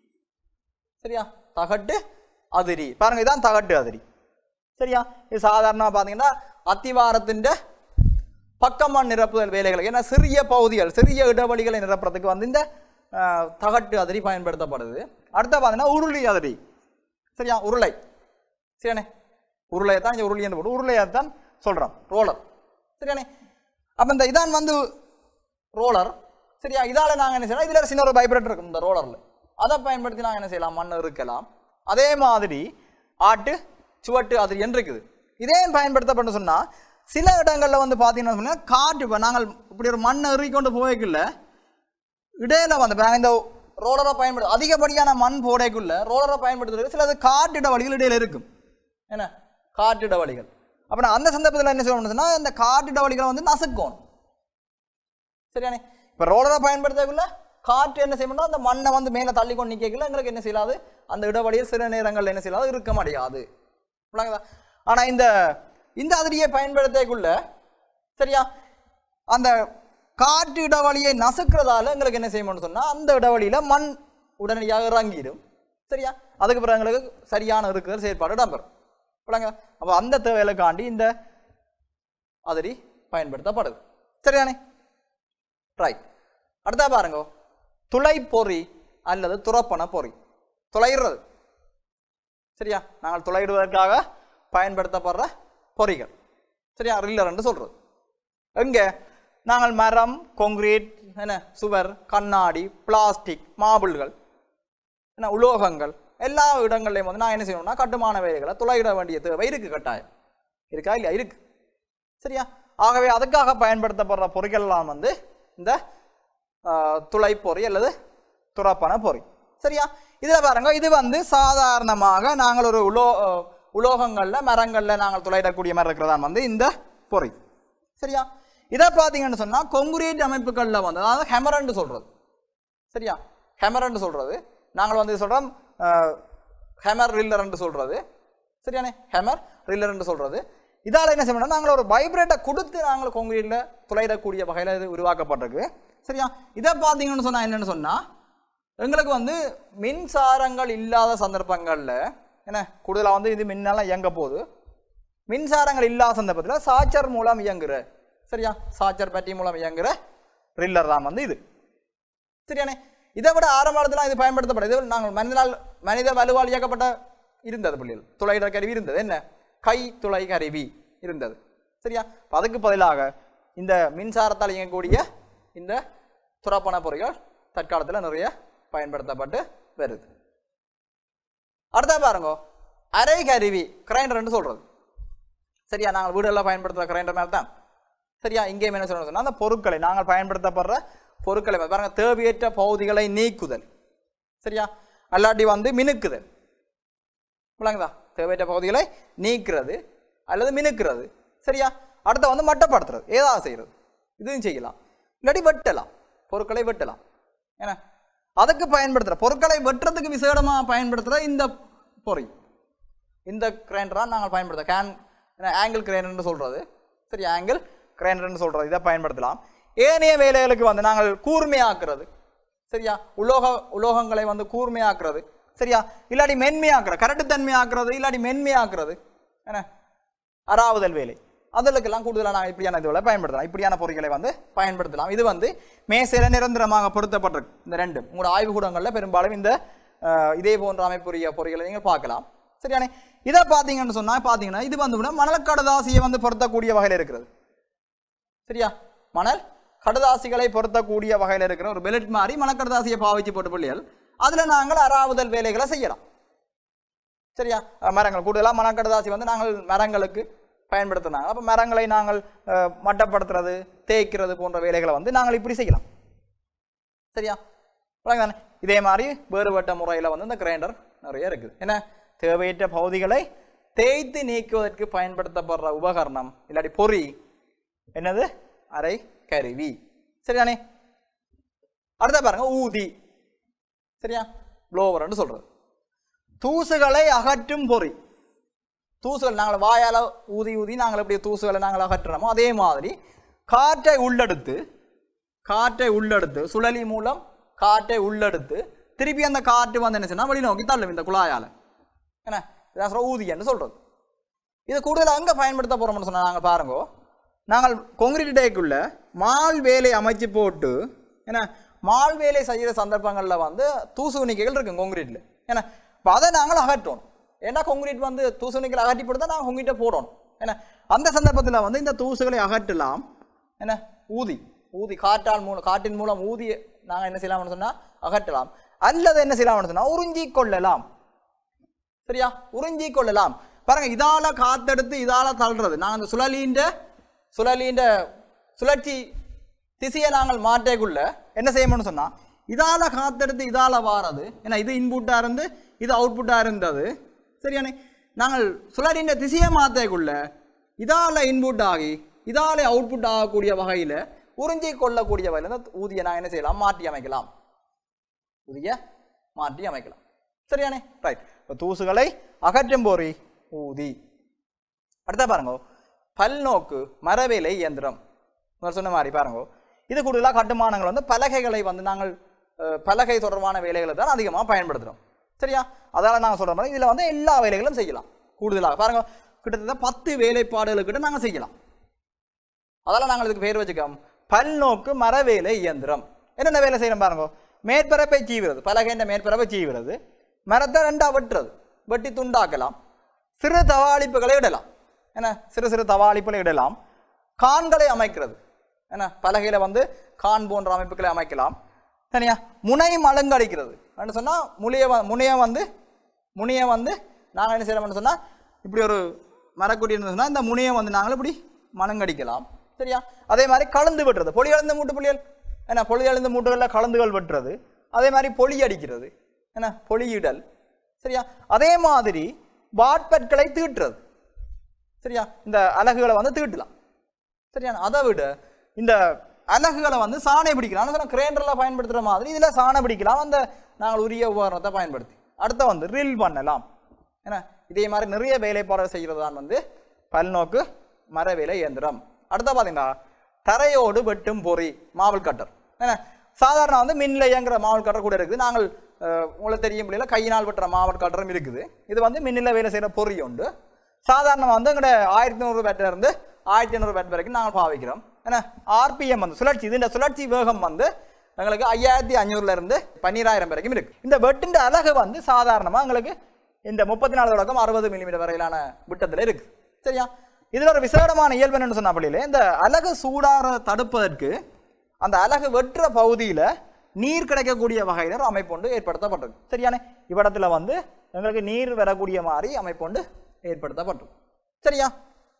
சரியா தகட்டு அதிரி பாருங்க இதான் தகட்டு அதிரி சரியா இது சாதாரணமாக பார்த்தீங்கன்னா அத்திவாரத்தின் பக்கமாக நிரப்புதல் வேலைகள் ஏன்னா சிறிய பகுதிகள் சிறிய இடைவெளிகளை நிரப்புறதுக்கு வந்து இந்த ஆஹ், தகட்டு அதிரி பயன்படுத்தப்படுது அடுத்த பார்த்தீங்கன்னா உருளி அதிரி சரியா உருளை சரியானே உருளையை தான் இங்கே உருளி என்று போட்டு உருளையை தான் சொல்கிறோம் ரோலர் சரியானே அப்போ இந்த இதான் வந்து ரோலர் சரியா இதால் நாங்கள் என்ன செய்யலாம் இதில் சின்ன ஒரு வைப்ரேட்டர் இருக்கும் இந்த ரோலரில் அதை பயன்படுத்தி நாங்கள் என்ன செய்யலாம் மண் இருக்கலாம் அதே மாதிரி ஆட்டு சுவட்டு அதிரி என்று இருக்குது இதே பயன்படுத்தப்பட்டு சொன்னால் சில இடங்களில் வந்து பார்த்தீங்கன்னா சொன்னா காட்டு இப்போ நாங்கள் இப்படி ஒரு மண்ணை எறிக்கொண்டு போய்க்குள்ள இடையில வந்து இப்ப நாங்க இந்த ரோலரை பயன்படுத்த அதிகப்படியான மண் போடைக்குள்ள ரோலரை பயன்படுத்துறது சிலது காட்டிட வழிகள் இடையில இருக்கும் என்ன காட்டிட வழிகள் அப்போ நான் அந்த சந்தர்ப்பத்தில் என்ன சொல்லணும்னு சொன்னா இந்த காட்டிட வழிகளை வந்து நசுக்கணும் சரியானே இப்போ ரோலரை பயன்படுத்தக்குள்ள காற்று என்ன செய்யணும்னா அந்த மண்ணை வந்து மேலே தள்ளி கொண்டு நிற்கக்குள்ள எங்களுக்கு என்ன செய்யலாது அந்த இடைவெளியில் சில நேரங்களில் என்ன செய்யலாது இருக்க முடியாது விளங்குதா ஆனால் இந்த இந்த அதிரியை பயன்படுத்தக்குள்ள சரியா அந்த காற்று இடைவெளியை நசுக்கிறதால எங்களுக்கு என்ன செய்யணும்னு சொன்னால் அந்த இடைவெளியில் மண் உடனடியாக இறங்கிடும் சரியா அதுக்கு பிறகு எங்களுக்கு சரியான இருக்கிற செயற்பாடு இடம்பெறும் விளங்க அப்போ அந்த தேவைகளுக்காண்டி இந்த அதிரி பயன்படுத்தப்படுது சரியானே ரைட் அடுத்தா பாருங்க துளை பொறி அல்லது துறப்பன பொறி துளையிடுறது சரியா நாங்கள் துளையிடுவதற்காக பயன்படுத்தப்படுற பொறிகள் சரியா ரில்லர் என்று சொல்றது எங்க நாங்கள் மரம் கொங்கிரீட் என்ன சுவர் கண்ணாடி பிளாஸ்டிக் மாபிள்கள் என்ன உலோகங்கள் எல்லா இடங்கள்லையும் வந்து நான் என்ன செய்யணும்னா கட்டுமான வேலைகளை துளையிட வேண்டிய தேவை இருக்கு கட்டாயம் இருக்கா இல்லையா இருக்கு சரியா ஆகவே அதுக்காக பயன்படுத்தப்படுற பொறிகள்லாம் வந்து இந்த ஆஹ், துளைப்பொறி அல்லது துறப்பன பொறி சரியா இதில் பாருங்க இது வந்து சாதாரணமாக நாங்கள் ஒரு உலோ ஆஹ், உலோகங்கள்ல மரங்கள்ல நாங்கள் துளையிடக்கூடிய மாதிரி இருக்கிறதா வந்து இந்த பொறி சரியா இதை பார்த்தீங்கன்னு சொன்னா கொங்குரீட் அமைப்புகளில் வந்து அதாவது ஹெமரண்டு சொல்றது சரியா ஹெமரன்னு சொல்றது நாங்கள் வந்து சொல்றோம் ஹெமர் ரில்லர்ன்னு சொல்றது சரியானே ஹெமர் ரில்லர்ன்னு சொல்றது இதால என்ன செய்யணும்னா நாங்கள் ஒரு வைப்ரேட்டை கொடுத்து நாங்கள் கொங்கிரீட்ல துளையிடக்கூடிய வகையில் இது உருவாக்கப்பட்டிருக்கு சரியா இதை பார்த்தீங்கன்னு சொன்னா என்னன்னு சொன்னா எங்களுக்கு வந்து மின்சாரங்கள் இல்லாத சந்தர்ப்பங்கள்ல என்ன கூடுதலாக வந்து இது மின்னெல்லாம் இயங்க போகுது மின்சாரங்கள் இல்லாத சந்தர்ப்பத்தில் சாச்சர் மூலம் இயங்குற சரியா சாச்சர் பேட்டரி மூலம் இயங்குற ரில்லர் தான் வந்து இது சரியானே இதை விட ஆரம்ப காலத்துல இது பயன்படுத்தப்படும் இது நாங்கள் மனிதனால் மனித வலுவால் இயக்கப்பட்ட இருந்தது பிள்ளைகள் துளையிடர் கருவி இருந்தது என்ன கை துளை கருவி இருந்தது சரியா அப்ப அதுக்கு பதிலாக இந்த மின்சாரத்தால் இயங்கக்கூடிய இந்த துறப்பன பொறிகள் தற்காலத்தில் நிறைய பயன்படுத்தப்பட்டு வருது அடுத்தா பாருங்க அரை கருவி கிரைண்டர்னு சொல்றது சரியா நாங்கள் வீடுகளில் பயன்படுத்துகிற கிரைண்டர் மாதிரி தான் சரியா இங்கேயும் என்ன சொல்லணும் சொன்னா அந்த பொருட்களை நாங்கள் பயன்படுத்தப்படுற பொருட்களை பாருங்க தேவையற்ற பகுதிகளை நீக்குதல் சரியா அல்லாட்டி வந்து மினுக்குதல் விளங்குதா தேவையற்ற பகுதிகளை நீக்கிறது அல்லது மினுக்கிறது சரியா அடுத்த வந்து மட்டப்படுத்துறது ஏதாவது செய்கிறது இதுவும் செய்யலாம் இல்லாட்டி வெட்டலாம் பொருட்களை வெட்டலாம் ஏன்னா அதுக்கு பயன்படுத்துகிற பொருட்களை வெட்டுறதுக்கு விசேடமாக பயன்படுத்துகிற இந்த பொறி இந்த கிரைண்டராக நாங்கள் பயன்படுத்த கேன் ஆங்கிள் கிரைண்டர்னு சொல்கிறது சரி ஆங்கிள் கிரைண்டர்னு சொல்கிறது இதை பயன்படுத்தலாம் ஏனைய வேலைகளுக்கு வந்து நாங்கள் கூர்மையாக்குறது சரியா உலோக உலோகங்களை வந்து கூர்மையாக்குறது சரியா இல்லாட்டி மென்மையாக்குறது கரட்டுத்தன்மையாக்குறது இல்லாட்டி மென்மையாக்குறது என்ன அறாவுதல் வேலை அதற்கெல்லாம் கூடுதலாக நாங்கள் இப்படியான இதுகளை பயன்படுத்தலாம் இப்படியான பொறிகளை வந்து பயன்படுத்தலாம் இது வந்து மேசையில் நிரந்தரமாக பொருத்தப்பட்டிருக்கு இந்த ரெண்டும் உங்களோட ஆய்வுக்கூடங்களில் பெரும்பாலும் இந்த அஹ், இதே போன்ற அமைப்புரிய பொறிகளை நீங்கள் பார்க்கலாம் சரியானே இதை பார்த்தீங்கன்னு சொன்னால் பார்த்தீங்கன்னா இது வந்து விட மணல் கடதாசியை வந்து பொருத்தக்கூடிய வகையில் இருக்கிறது சரியா மணல் கடதாசிகளை பொருத்தக்கூடிய வகையில் இருக்கிற ஒரு பெலட் மாதிரி மணக்கடதாசியை பாவிச்சு போட்ட பிள்ளைகள் அதில் நாங்கள் அறாவுதல் வேலைகளை செய்யலாம் சரியா அஹ் மரங்கள் கூடுதலாக மரக்கடதாசி வந்து நாங்கள் மரங்களுக்கு பயன்படுத்துனாங்க அப்போ மரங்களை நாங்கள் அஹ், மட்டப்படுத்துறது தேய்க்கிறது போன்ற வேலைகளை வந்து நாங்கள் இப்படி செய்யலாம் சரியா விளங்குதானே? இதே மாதிரி வேறுபட்ட முறையில் வந்து இந்த கிரைண்டர் நிறைய இருக்குது என்ன தேவையற்ற பகுதிகளை தேய்த்து நீக்குவதற்கு பயன்படுத்தப்படுற உபகரணம் இல்லாட்டி பொறி என்னது அரை கருவி சரியானே அடுத்த பாருங்க ஊதி சரியா ப்ளோவர்னு சொல்றது தூசுகளை அகற்றும் பொறி தூசுகள் நாங்கள் வாயால் ஊதி ஊதி நாங்கள் எப்படி தூசுகளை நாங்கள் அகற்றுறோமோ அதே மாதிரி காற்றை உள்ளெடுத்து காற்றை உள்ளெடுத்து சுழலி மூலம் காற்றை உள்ளெடுத்து திருப்பி அந்த காற்று வந்து என்ன செய்யணும் வெளி நோக்கி தள்ளும் இந்த குழாயால் என்ன இதான் சொல்ற ஊதியன்னு சொல்கிறது இது கூடுதலாக எங்கே பயன்படுத்த போகிறோம்னு சொன்னால் நாங்கள் பாருங்கோ நாங்கள் கொங்கிரீட் டேக்குள்ள மால் வேலை அமைச்சு போட்டு ஏன்னா மால் வேலை செய்கிற சந்தர்ப்பங்களில் வந்து தூசு உணிக்கைகள் இருக்கும் கொங்கிரீட்டில் ஏன்னா இப்போ அதை நாங்கள் அகற்றணும் ஏன்னா கொங்கிரீட் வந்து தூசு உணிக்கைகள் அகற்றி போட்டு தான் நாங்கள் கொங்கிட்ட போடணும் ஏன்னா அந்த சந்தர்ப்பத்தில் வந்து இந்த தூசுகளை அகற்றலாம் என்ன ஊதி ஊதி காற்றால் மூலம் காற்றின் மூலம் ஊதி நாங்கள் என்ன செய்யலாம்னு சொன்னால் அகற்றலாம் அல்லது என்ன செய்யலாம்னு சொன்னால் உறிஞ்சி கொள்ளலாம் சரியா உறிஞ்சி கொள்ளலாம் பாருங்க இதால காத்தெடுத்து இதால தள்ளுறது நாங்கள் அந்த சுழலின்ற சுழலின்ற சுழற்சி திசையை நாங்கள் மாற்றக்குள்ள என்ன செய்யணும்னு சொன்னா இதால காத்தெடுத்து இதால வாரது ஏன்னா இது இன்புட்டா இருந்து இது அவுட்புட்டா இருந்தது சரியானே நாங்கள் சுழலின்ற திசையை மாற்றக்குள்ள இதால இன்புட் ஆகி இதால அவுட்புட் ஆகக்கூடிய வகையில் உறிஞ்சி கொள்ளக்கூடிய வகையில் இந்த ஊதியை நான் என்ன செய்யலாம் மாற்றி அமைக்கலாம் ஊதிய மாற்றி அமைக்கலாம் சரியானே ரைட் இப்போ தூசுகளை அகற்றும் பொறி ஊதி அடுத்த பாருங்க பல்நோக்கு மரவேலை இயந்திரம் முதல்ல சொன்ன மாதிரி பாருங்க இது கூடுதலாக கட்டுமானங்கள் வந்து பலகைகளை வந்து நாங்கள் அஹ், பலகை தொடர்பான வேலைகளை தான் அதிகமாக பயன்படுத்துகிறோம் சரியா அதால நாங்கள் சொல்கிற மாதிரி இதில் வந்து எல்லா வேலைகளும் செய்யலாம் கூடுதலாக பாருங்க கிட்டத்தட்ட பத்து வேலைப்பாடுகளுக்கிட்ட நாங்கள் செய்யலாம் அதெல்லாம் நாங்கள் இதுக்கு பேர் வச்சுக்கோம் பல்நோக்கு மரவேலை இயந்திரம் என்னென்ன வேலை செய்யணும் பாருங்க மேற்பரப்பை சீவுறது பலகைன்ற மேற்பரப்பை சீவுறது மரத்தை ரெண்டா வெட்டுறது வெட்டி துண்டாக்கலாம் சிறு தவாளிப்புகளை இடலாம் என்ன சிறு சிறு தவாளிப்புகளை இடலாம் கான்களை அமைக்கிறது என்ன பலகையில் வந்து கான் போன்ற அமைப்புகளை அமைக்கலாம் சரியா முனை மலங்கடிக்கிறது அப்படின்னு சொன்னால் முனைய முனைய வந்து முனையை வந்து நாங்கள் என்ன செய்யறோம்னு சொன்னால் இப்படி ஒரு மரக்குடி இருந்ததுன்னா இந்த முனையை வந்து நாங்கள் இப்படி மலங்கடிக்கலாம் சரியா அதே மாதிரி கலந்து வெட்டுறது பொலி கலந்த மூட்டு புள்ளியல் என்ன பொலி கலந்த மூட்டுகளில் கலந்துகள் வெட்டுறது அதே மாதிரி பொலி அடிக்கிறது என்ன பொலியிடல் சரியா அதே மாதிரி வாட்பற்களை தீட்டுறது சரியா இந்த அலகுகளை வந்து தீட்டலாம் சரியா அதை விட இந்த அலகுகளை வந்து சாணை பிடிக்கலாம் ஆனால் கிரைண்டரில் பயன்படுத்துகிற மாதிரி இதில் சாணை பிடிக்கலாம் அந்த நாங்கள் உரிய உபகரணத்தை பயன்படுத்தி அடுத்த வந்து ரில் பண்ணலாம் ஏன்னா இதே மாதிரி நிறைய வேலைப்பாடுகள் செய்கிறது தான் வந்து பல்நோக்கு மர வேலை இயந்திரம் அடுத்த பார்த்தீங்கன்னா தரையோடு வெட்டும் பொறி மாவல் கட்டர் ஏன்னா சாதாரண வந்து மின்னில் இயங்குற மாவல் கட்டர் கூட இருக்குது நாங்கள் அஹ், உங்களுக்கு தெரியும் முடியல கையினால் வெட்டுற மாவல் கட்டரும் இருக்குது இது வந்து மின்னில் வேலை செய்கிற பொறி உண்டு சாதாரணமாக வந்து எங்கள்ட ஆயிரத்தி நூறு பேட்டில் இருந்து ஆயிரத்தி ஐநூறு பேட் வரைக்கும் நாங்கள் பாவிக்கிறோம் ஏன்னா ஆர்பிஎம் வந்து சுழற்சி இதுன்ற சுழற்சி வேகம் வந்து எங்களுக்கு ஐயாயிரத்தி அஞ்சூறுல இருந்து பன்னிராயிரம் வரைக்கும் இருக்கு இந்த வெட்டின்ற அலகு வந்து சாதாரணமாக எங்களுக்கு இந்த முப்பத்தி நாலு தொடக்கம் அறுபது மில்லிமீட்டர் வரையிலான விட்டத்தில் இருக்கு சரியா இதில் ஒரு விசேடமான இயல்பு என்னன்னு சொன்ன அப்படியிலே இந்த அலகு சூடார தடுப்பதற்கு அந்த அலகு வெட்டுற பகுதியில் நீர் கிடைக்கக்கூடிய வகையில் ஒரு அமைப்பு ஒன்று ஏற்படுத்தப்பட்டிருக்கு சரியானே இவ்விடத்துல வந்து எங்களுக்கு நீர் வரக்கூடிய மாதிரி அமைப்பு ஒன்று ஏற்படுத்தப்பட்டிருக்கு சரியா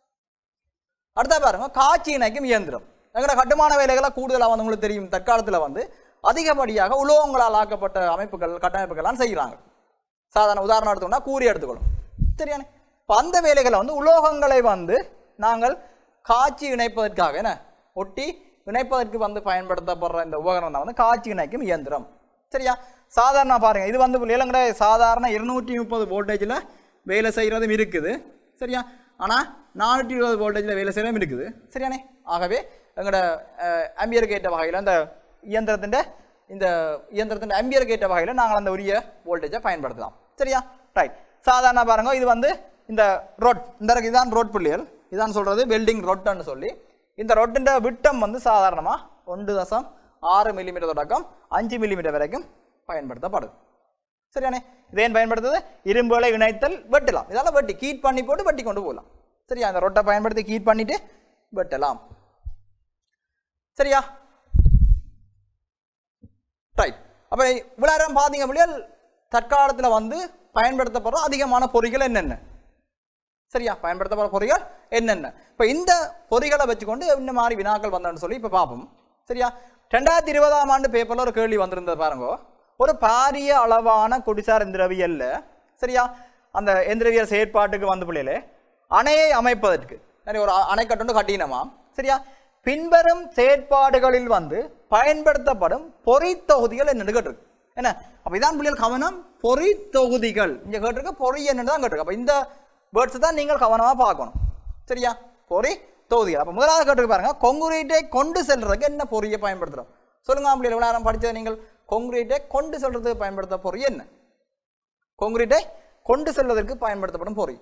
அடுத்த பாருங்க காட்சி இணைக்கும் இயந்திரம் எங்களோட கட்டுமான வேலைகளை கூடுதலாக வந்து உங்களுக்கு தெரியும் தற்காலத்தில் வந்து அதிகப்படியாக உலோகங்களால் ஆக்கப்பட்ட அமைப்புகள் கட்டமைப்புகள்லாம் செய்கிறாங்க சாதாரண உதாரணம் எடுத்தோம்னா கூறி எடுத்துக்கணும் சரியானே இப்போ அந்த வேலைகளை வந்து உலோகங்களை வந்து நாங்கள் காட்சி இணைப்பதற்காக என்ன ஒட்டி இணைப்பதற்கு வந்து பயன்படுத்தப்படுற இந்த உபகரணம் தான் வந்து காட்சி இணைக்கும் இயந்திரம் சரியா சாதாரண பாருங்க இது வந்து இளங்கட சாதாரண இருநூற்றி முப்பது வோல்டேஜில் வேலை செய்கிறதும் இருக்குது சரியா ஆனால் நானூற்றி இருபது வோல்டேஜில் வேலை செய்கிறதும் இருக்குது சரியானே ஆகவே எங்களோட அம்பியருக்கு ஏற்ற வகையில் அந்த இயந்திரத்தின் இந்த இயந்திரத்தின் அம்பியருக்கு ஏற்ற வகையில் நாங்கள் அந்த உரிய வோல்டேஜை பயன்படுத்தலாம் சரியா ரைட் சாதாரண பாருங்க இது வந்து இந்த ரொட் இந்த இருக்கு, இதான் ரோட் புள்ளியல் இதான் சொல்றது வெல்டிங் ரொட்டுன்னு சொல்லி இந்த ரொட்டின் விட்டம் வந்து சாதாரணமாக ஒன்று தசம் ஆறு மில்லிமீட்டர் தொடக்கம் அஞ்சு மில்லிமீட்டர் வரைக்கும் பயன்படுத்தப்படுது சரியானே இது ஏன் பயன்படுத்துது இரும்புகளை இணைத்தல் வெட்டலாம் இதெல்லாம் வெட்டி கீட் பண்ணி போட்டு வெட்டி கொண்டு போகலாம் சரியா அந்த ரொட்டை பயன்படுத்தி கீட் பண்ணிட்டு வெட்டலாம் சரியா ரைட் அப்போ விளையாடம் பார்த்தீங்க அப்படின்னா தற்காலத்தில் வந்து பயன்படுத்தப்படுற அதிகமான பொறிகள் என்னென்ன சரியா பயன்படுத்தப்படுற பொறிகள் என்னென்ன இப்போ இந்த பொறிகளை வச்சுக்கொண்டு இந்த மாதிரி வினாக்கள் வந்தோன்னு சொல்லி இப்போ பார்ப்போம் சரியா ரெண்டாயிரத்தி இருபதாம் ஆண்டு பேப்பரில் ஒரு கேள்வி வந்திருந்தது பாருங்க ஒரு பாரிய அளவான குடிசார் எந்திரவியல்ல சரியா அந்த எந்திரவியல் செயற்பாட்டுக்கு வந்து பிள்ளைகளே அணையை அமைப்பதற்கு சரி ஒரு அ- அணைக்கட்டு கட்டினமா சரியா பின்வரும் செயற்பாடுகளில் வந்து பயன்படுத்தப்படும் பொறி தொகுதிகள் என்னன்னு கேட்டிருக்கு என்ன அப்ப இதான் பிள்ளைகள் கவனம் பொறி தொகுதிகள் இங்க கேட்டிருக்க பொறி என்னன்னு தான் கேட்டிருக்கு அப்ப இந்த வேர்ட்ஸ் தான் நீங்கள் கவனமா பார்க்கணும் சரியா பொறி தொகுதிகள் அப்ப முதலாவது கேட்டிருக்கு பாருங்க கொங்குரீட்டை கொண்டு செல்றதுக்கு என்ன பொறியை பயன்படுத்துறோம் சொல்லுங்க பிள்ளைகள் எவ்வளவு நேரம் படிச்சது நீங்கள் கொங்குரீட்டை கொண்டு செல்றதுக்கு பயன்படுத்த பொறி என்ன கொங்குரீட்டை கொண்டு செல்வதற்கு பயன்படுத்தப்படும் பொறி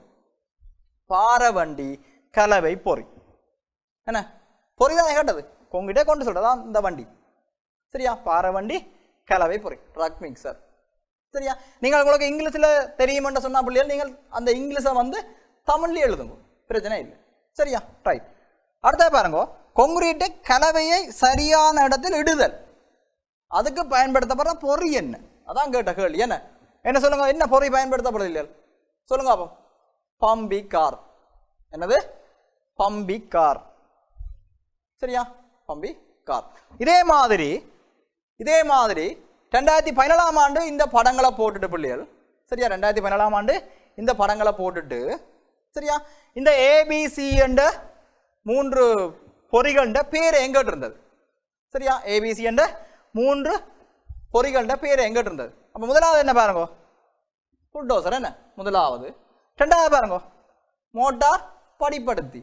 பாரவண்டி கலவை பொறி என்ன பொறி தான் கேட்டது கொங்கிட்டே கொண்டு சொல்றதா இந்த வண்டி சரியா பாரவண்டி கலவை பொறி ட்ரக் மிக்சர் சரியா நீங்கள் உங்களுக்கு இங்கிலீஷில் தெரியுமென்று சொன்னா பிள்ளைகள் நீங்கள் அந்த இங்கிலீஷை வந்து தமிழ்ல எழுதுங்க பிரச்சனை இல்லை சரியா ரைட் அடுத்த பாருங்க கொங்குரீட்டு கலவையை சரியான இடத்தில் இடுதல் அதுக்கு பயன்படுத்தப்படுற பொறி என்ன அதான் கேட்ட கேள்வி என்ன என்ன சொல்லுங்க என்ன பொறி பயன்படுத்தப்படுது இல்லையா சொல்லுங்க அப்போ பம்பி கார் என்னது பம்பி கார் சரியா பம்பி கார் இதே மாதிரி இதே மாதிரி ரெண்டாயிரத்தி பதினேழாம் ஆண்டு இந்த படங்களை போட்டுட்டு பிள்ளைகள் சரியா ரெண்டாயிரத்தி பதினேழாம் ஆண்டு இந்த படங்களை போட்டுட்டு சரியா இந்த ஏபிசி என்ற மூன்று பொறிகள்ட பேர் எங்கிட்டு இருந்தது சரியா ஏபிசி என்ற மூன்று பொறிகள்ட பேர் எங்கிட்டு இருந்தது அப்போ முதலாவது என்ன பாருங்க புல்டோசர் என்ன முதலாவது ரெண்டாவது பாருங்க மோட்டார் படிப்படுத்தி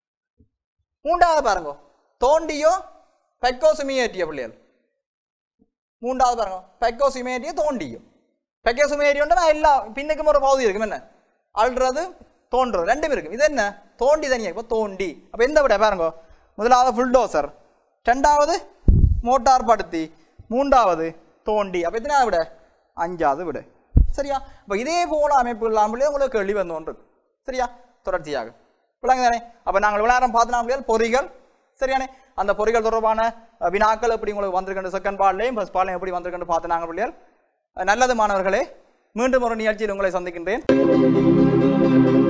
மூன்றாவது பாருங்க தோண்டியோ பெக்கோ சுமியேற்றிய பிள்ளைகள் மூன்றாவது பாருங்க பெக்கோ சுமியேற்றிய தோண்டியோ பெக்கோ சுமியேற்றியோன்னா எல்லா பின்னுக்கும் ஒரு பகுதி இருக்கும் என்ன அல்றது தோன்றது ரெண்டும் இருக்கும் இது என்ன தோண்டி தனியாக இப்போ தோண்டி அப்போ எந்த விட பாருங்க முதலாவது புல்டோசர் ரெண்டாவது மோட்டார் படுத்தி மூன்றாவது தோண்டி அப்போ எத்தனாவது விட அஞ்சாவது விட சரியா அப்போ இதே போல அமைப்பு இல்லாமலே உங்களுக்கு கேள்வி வந்து ஒன்று இருக்கு. சரியா தொடர்ச்சியாக விளங்கு தானே அப்போ நாங்கள் விளையாடம் பார்த்தோம் பொறிகள் சரியானே அந்த பொறிகள் தொடர்பான அஹ், வினாக்கள் எப்படி உங்களுக்கு வந்திருக்கின்ற செகண்ட் பால்லையும் ஃபர்ஸ்ட் பால்லையும் எப்படி வந்திருக்கின்ற பார்த்து நாங்கள் பிள்ளைகள் அஹ், நல்லது மாணவர்களே மீண்டும் ஒரு நிகழ்ச்சியில் உங்களை சந்திக்கின்றேன்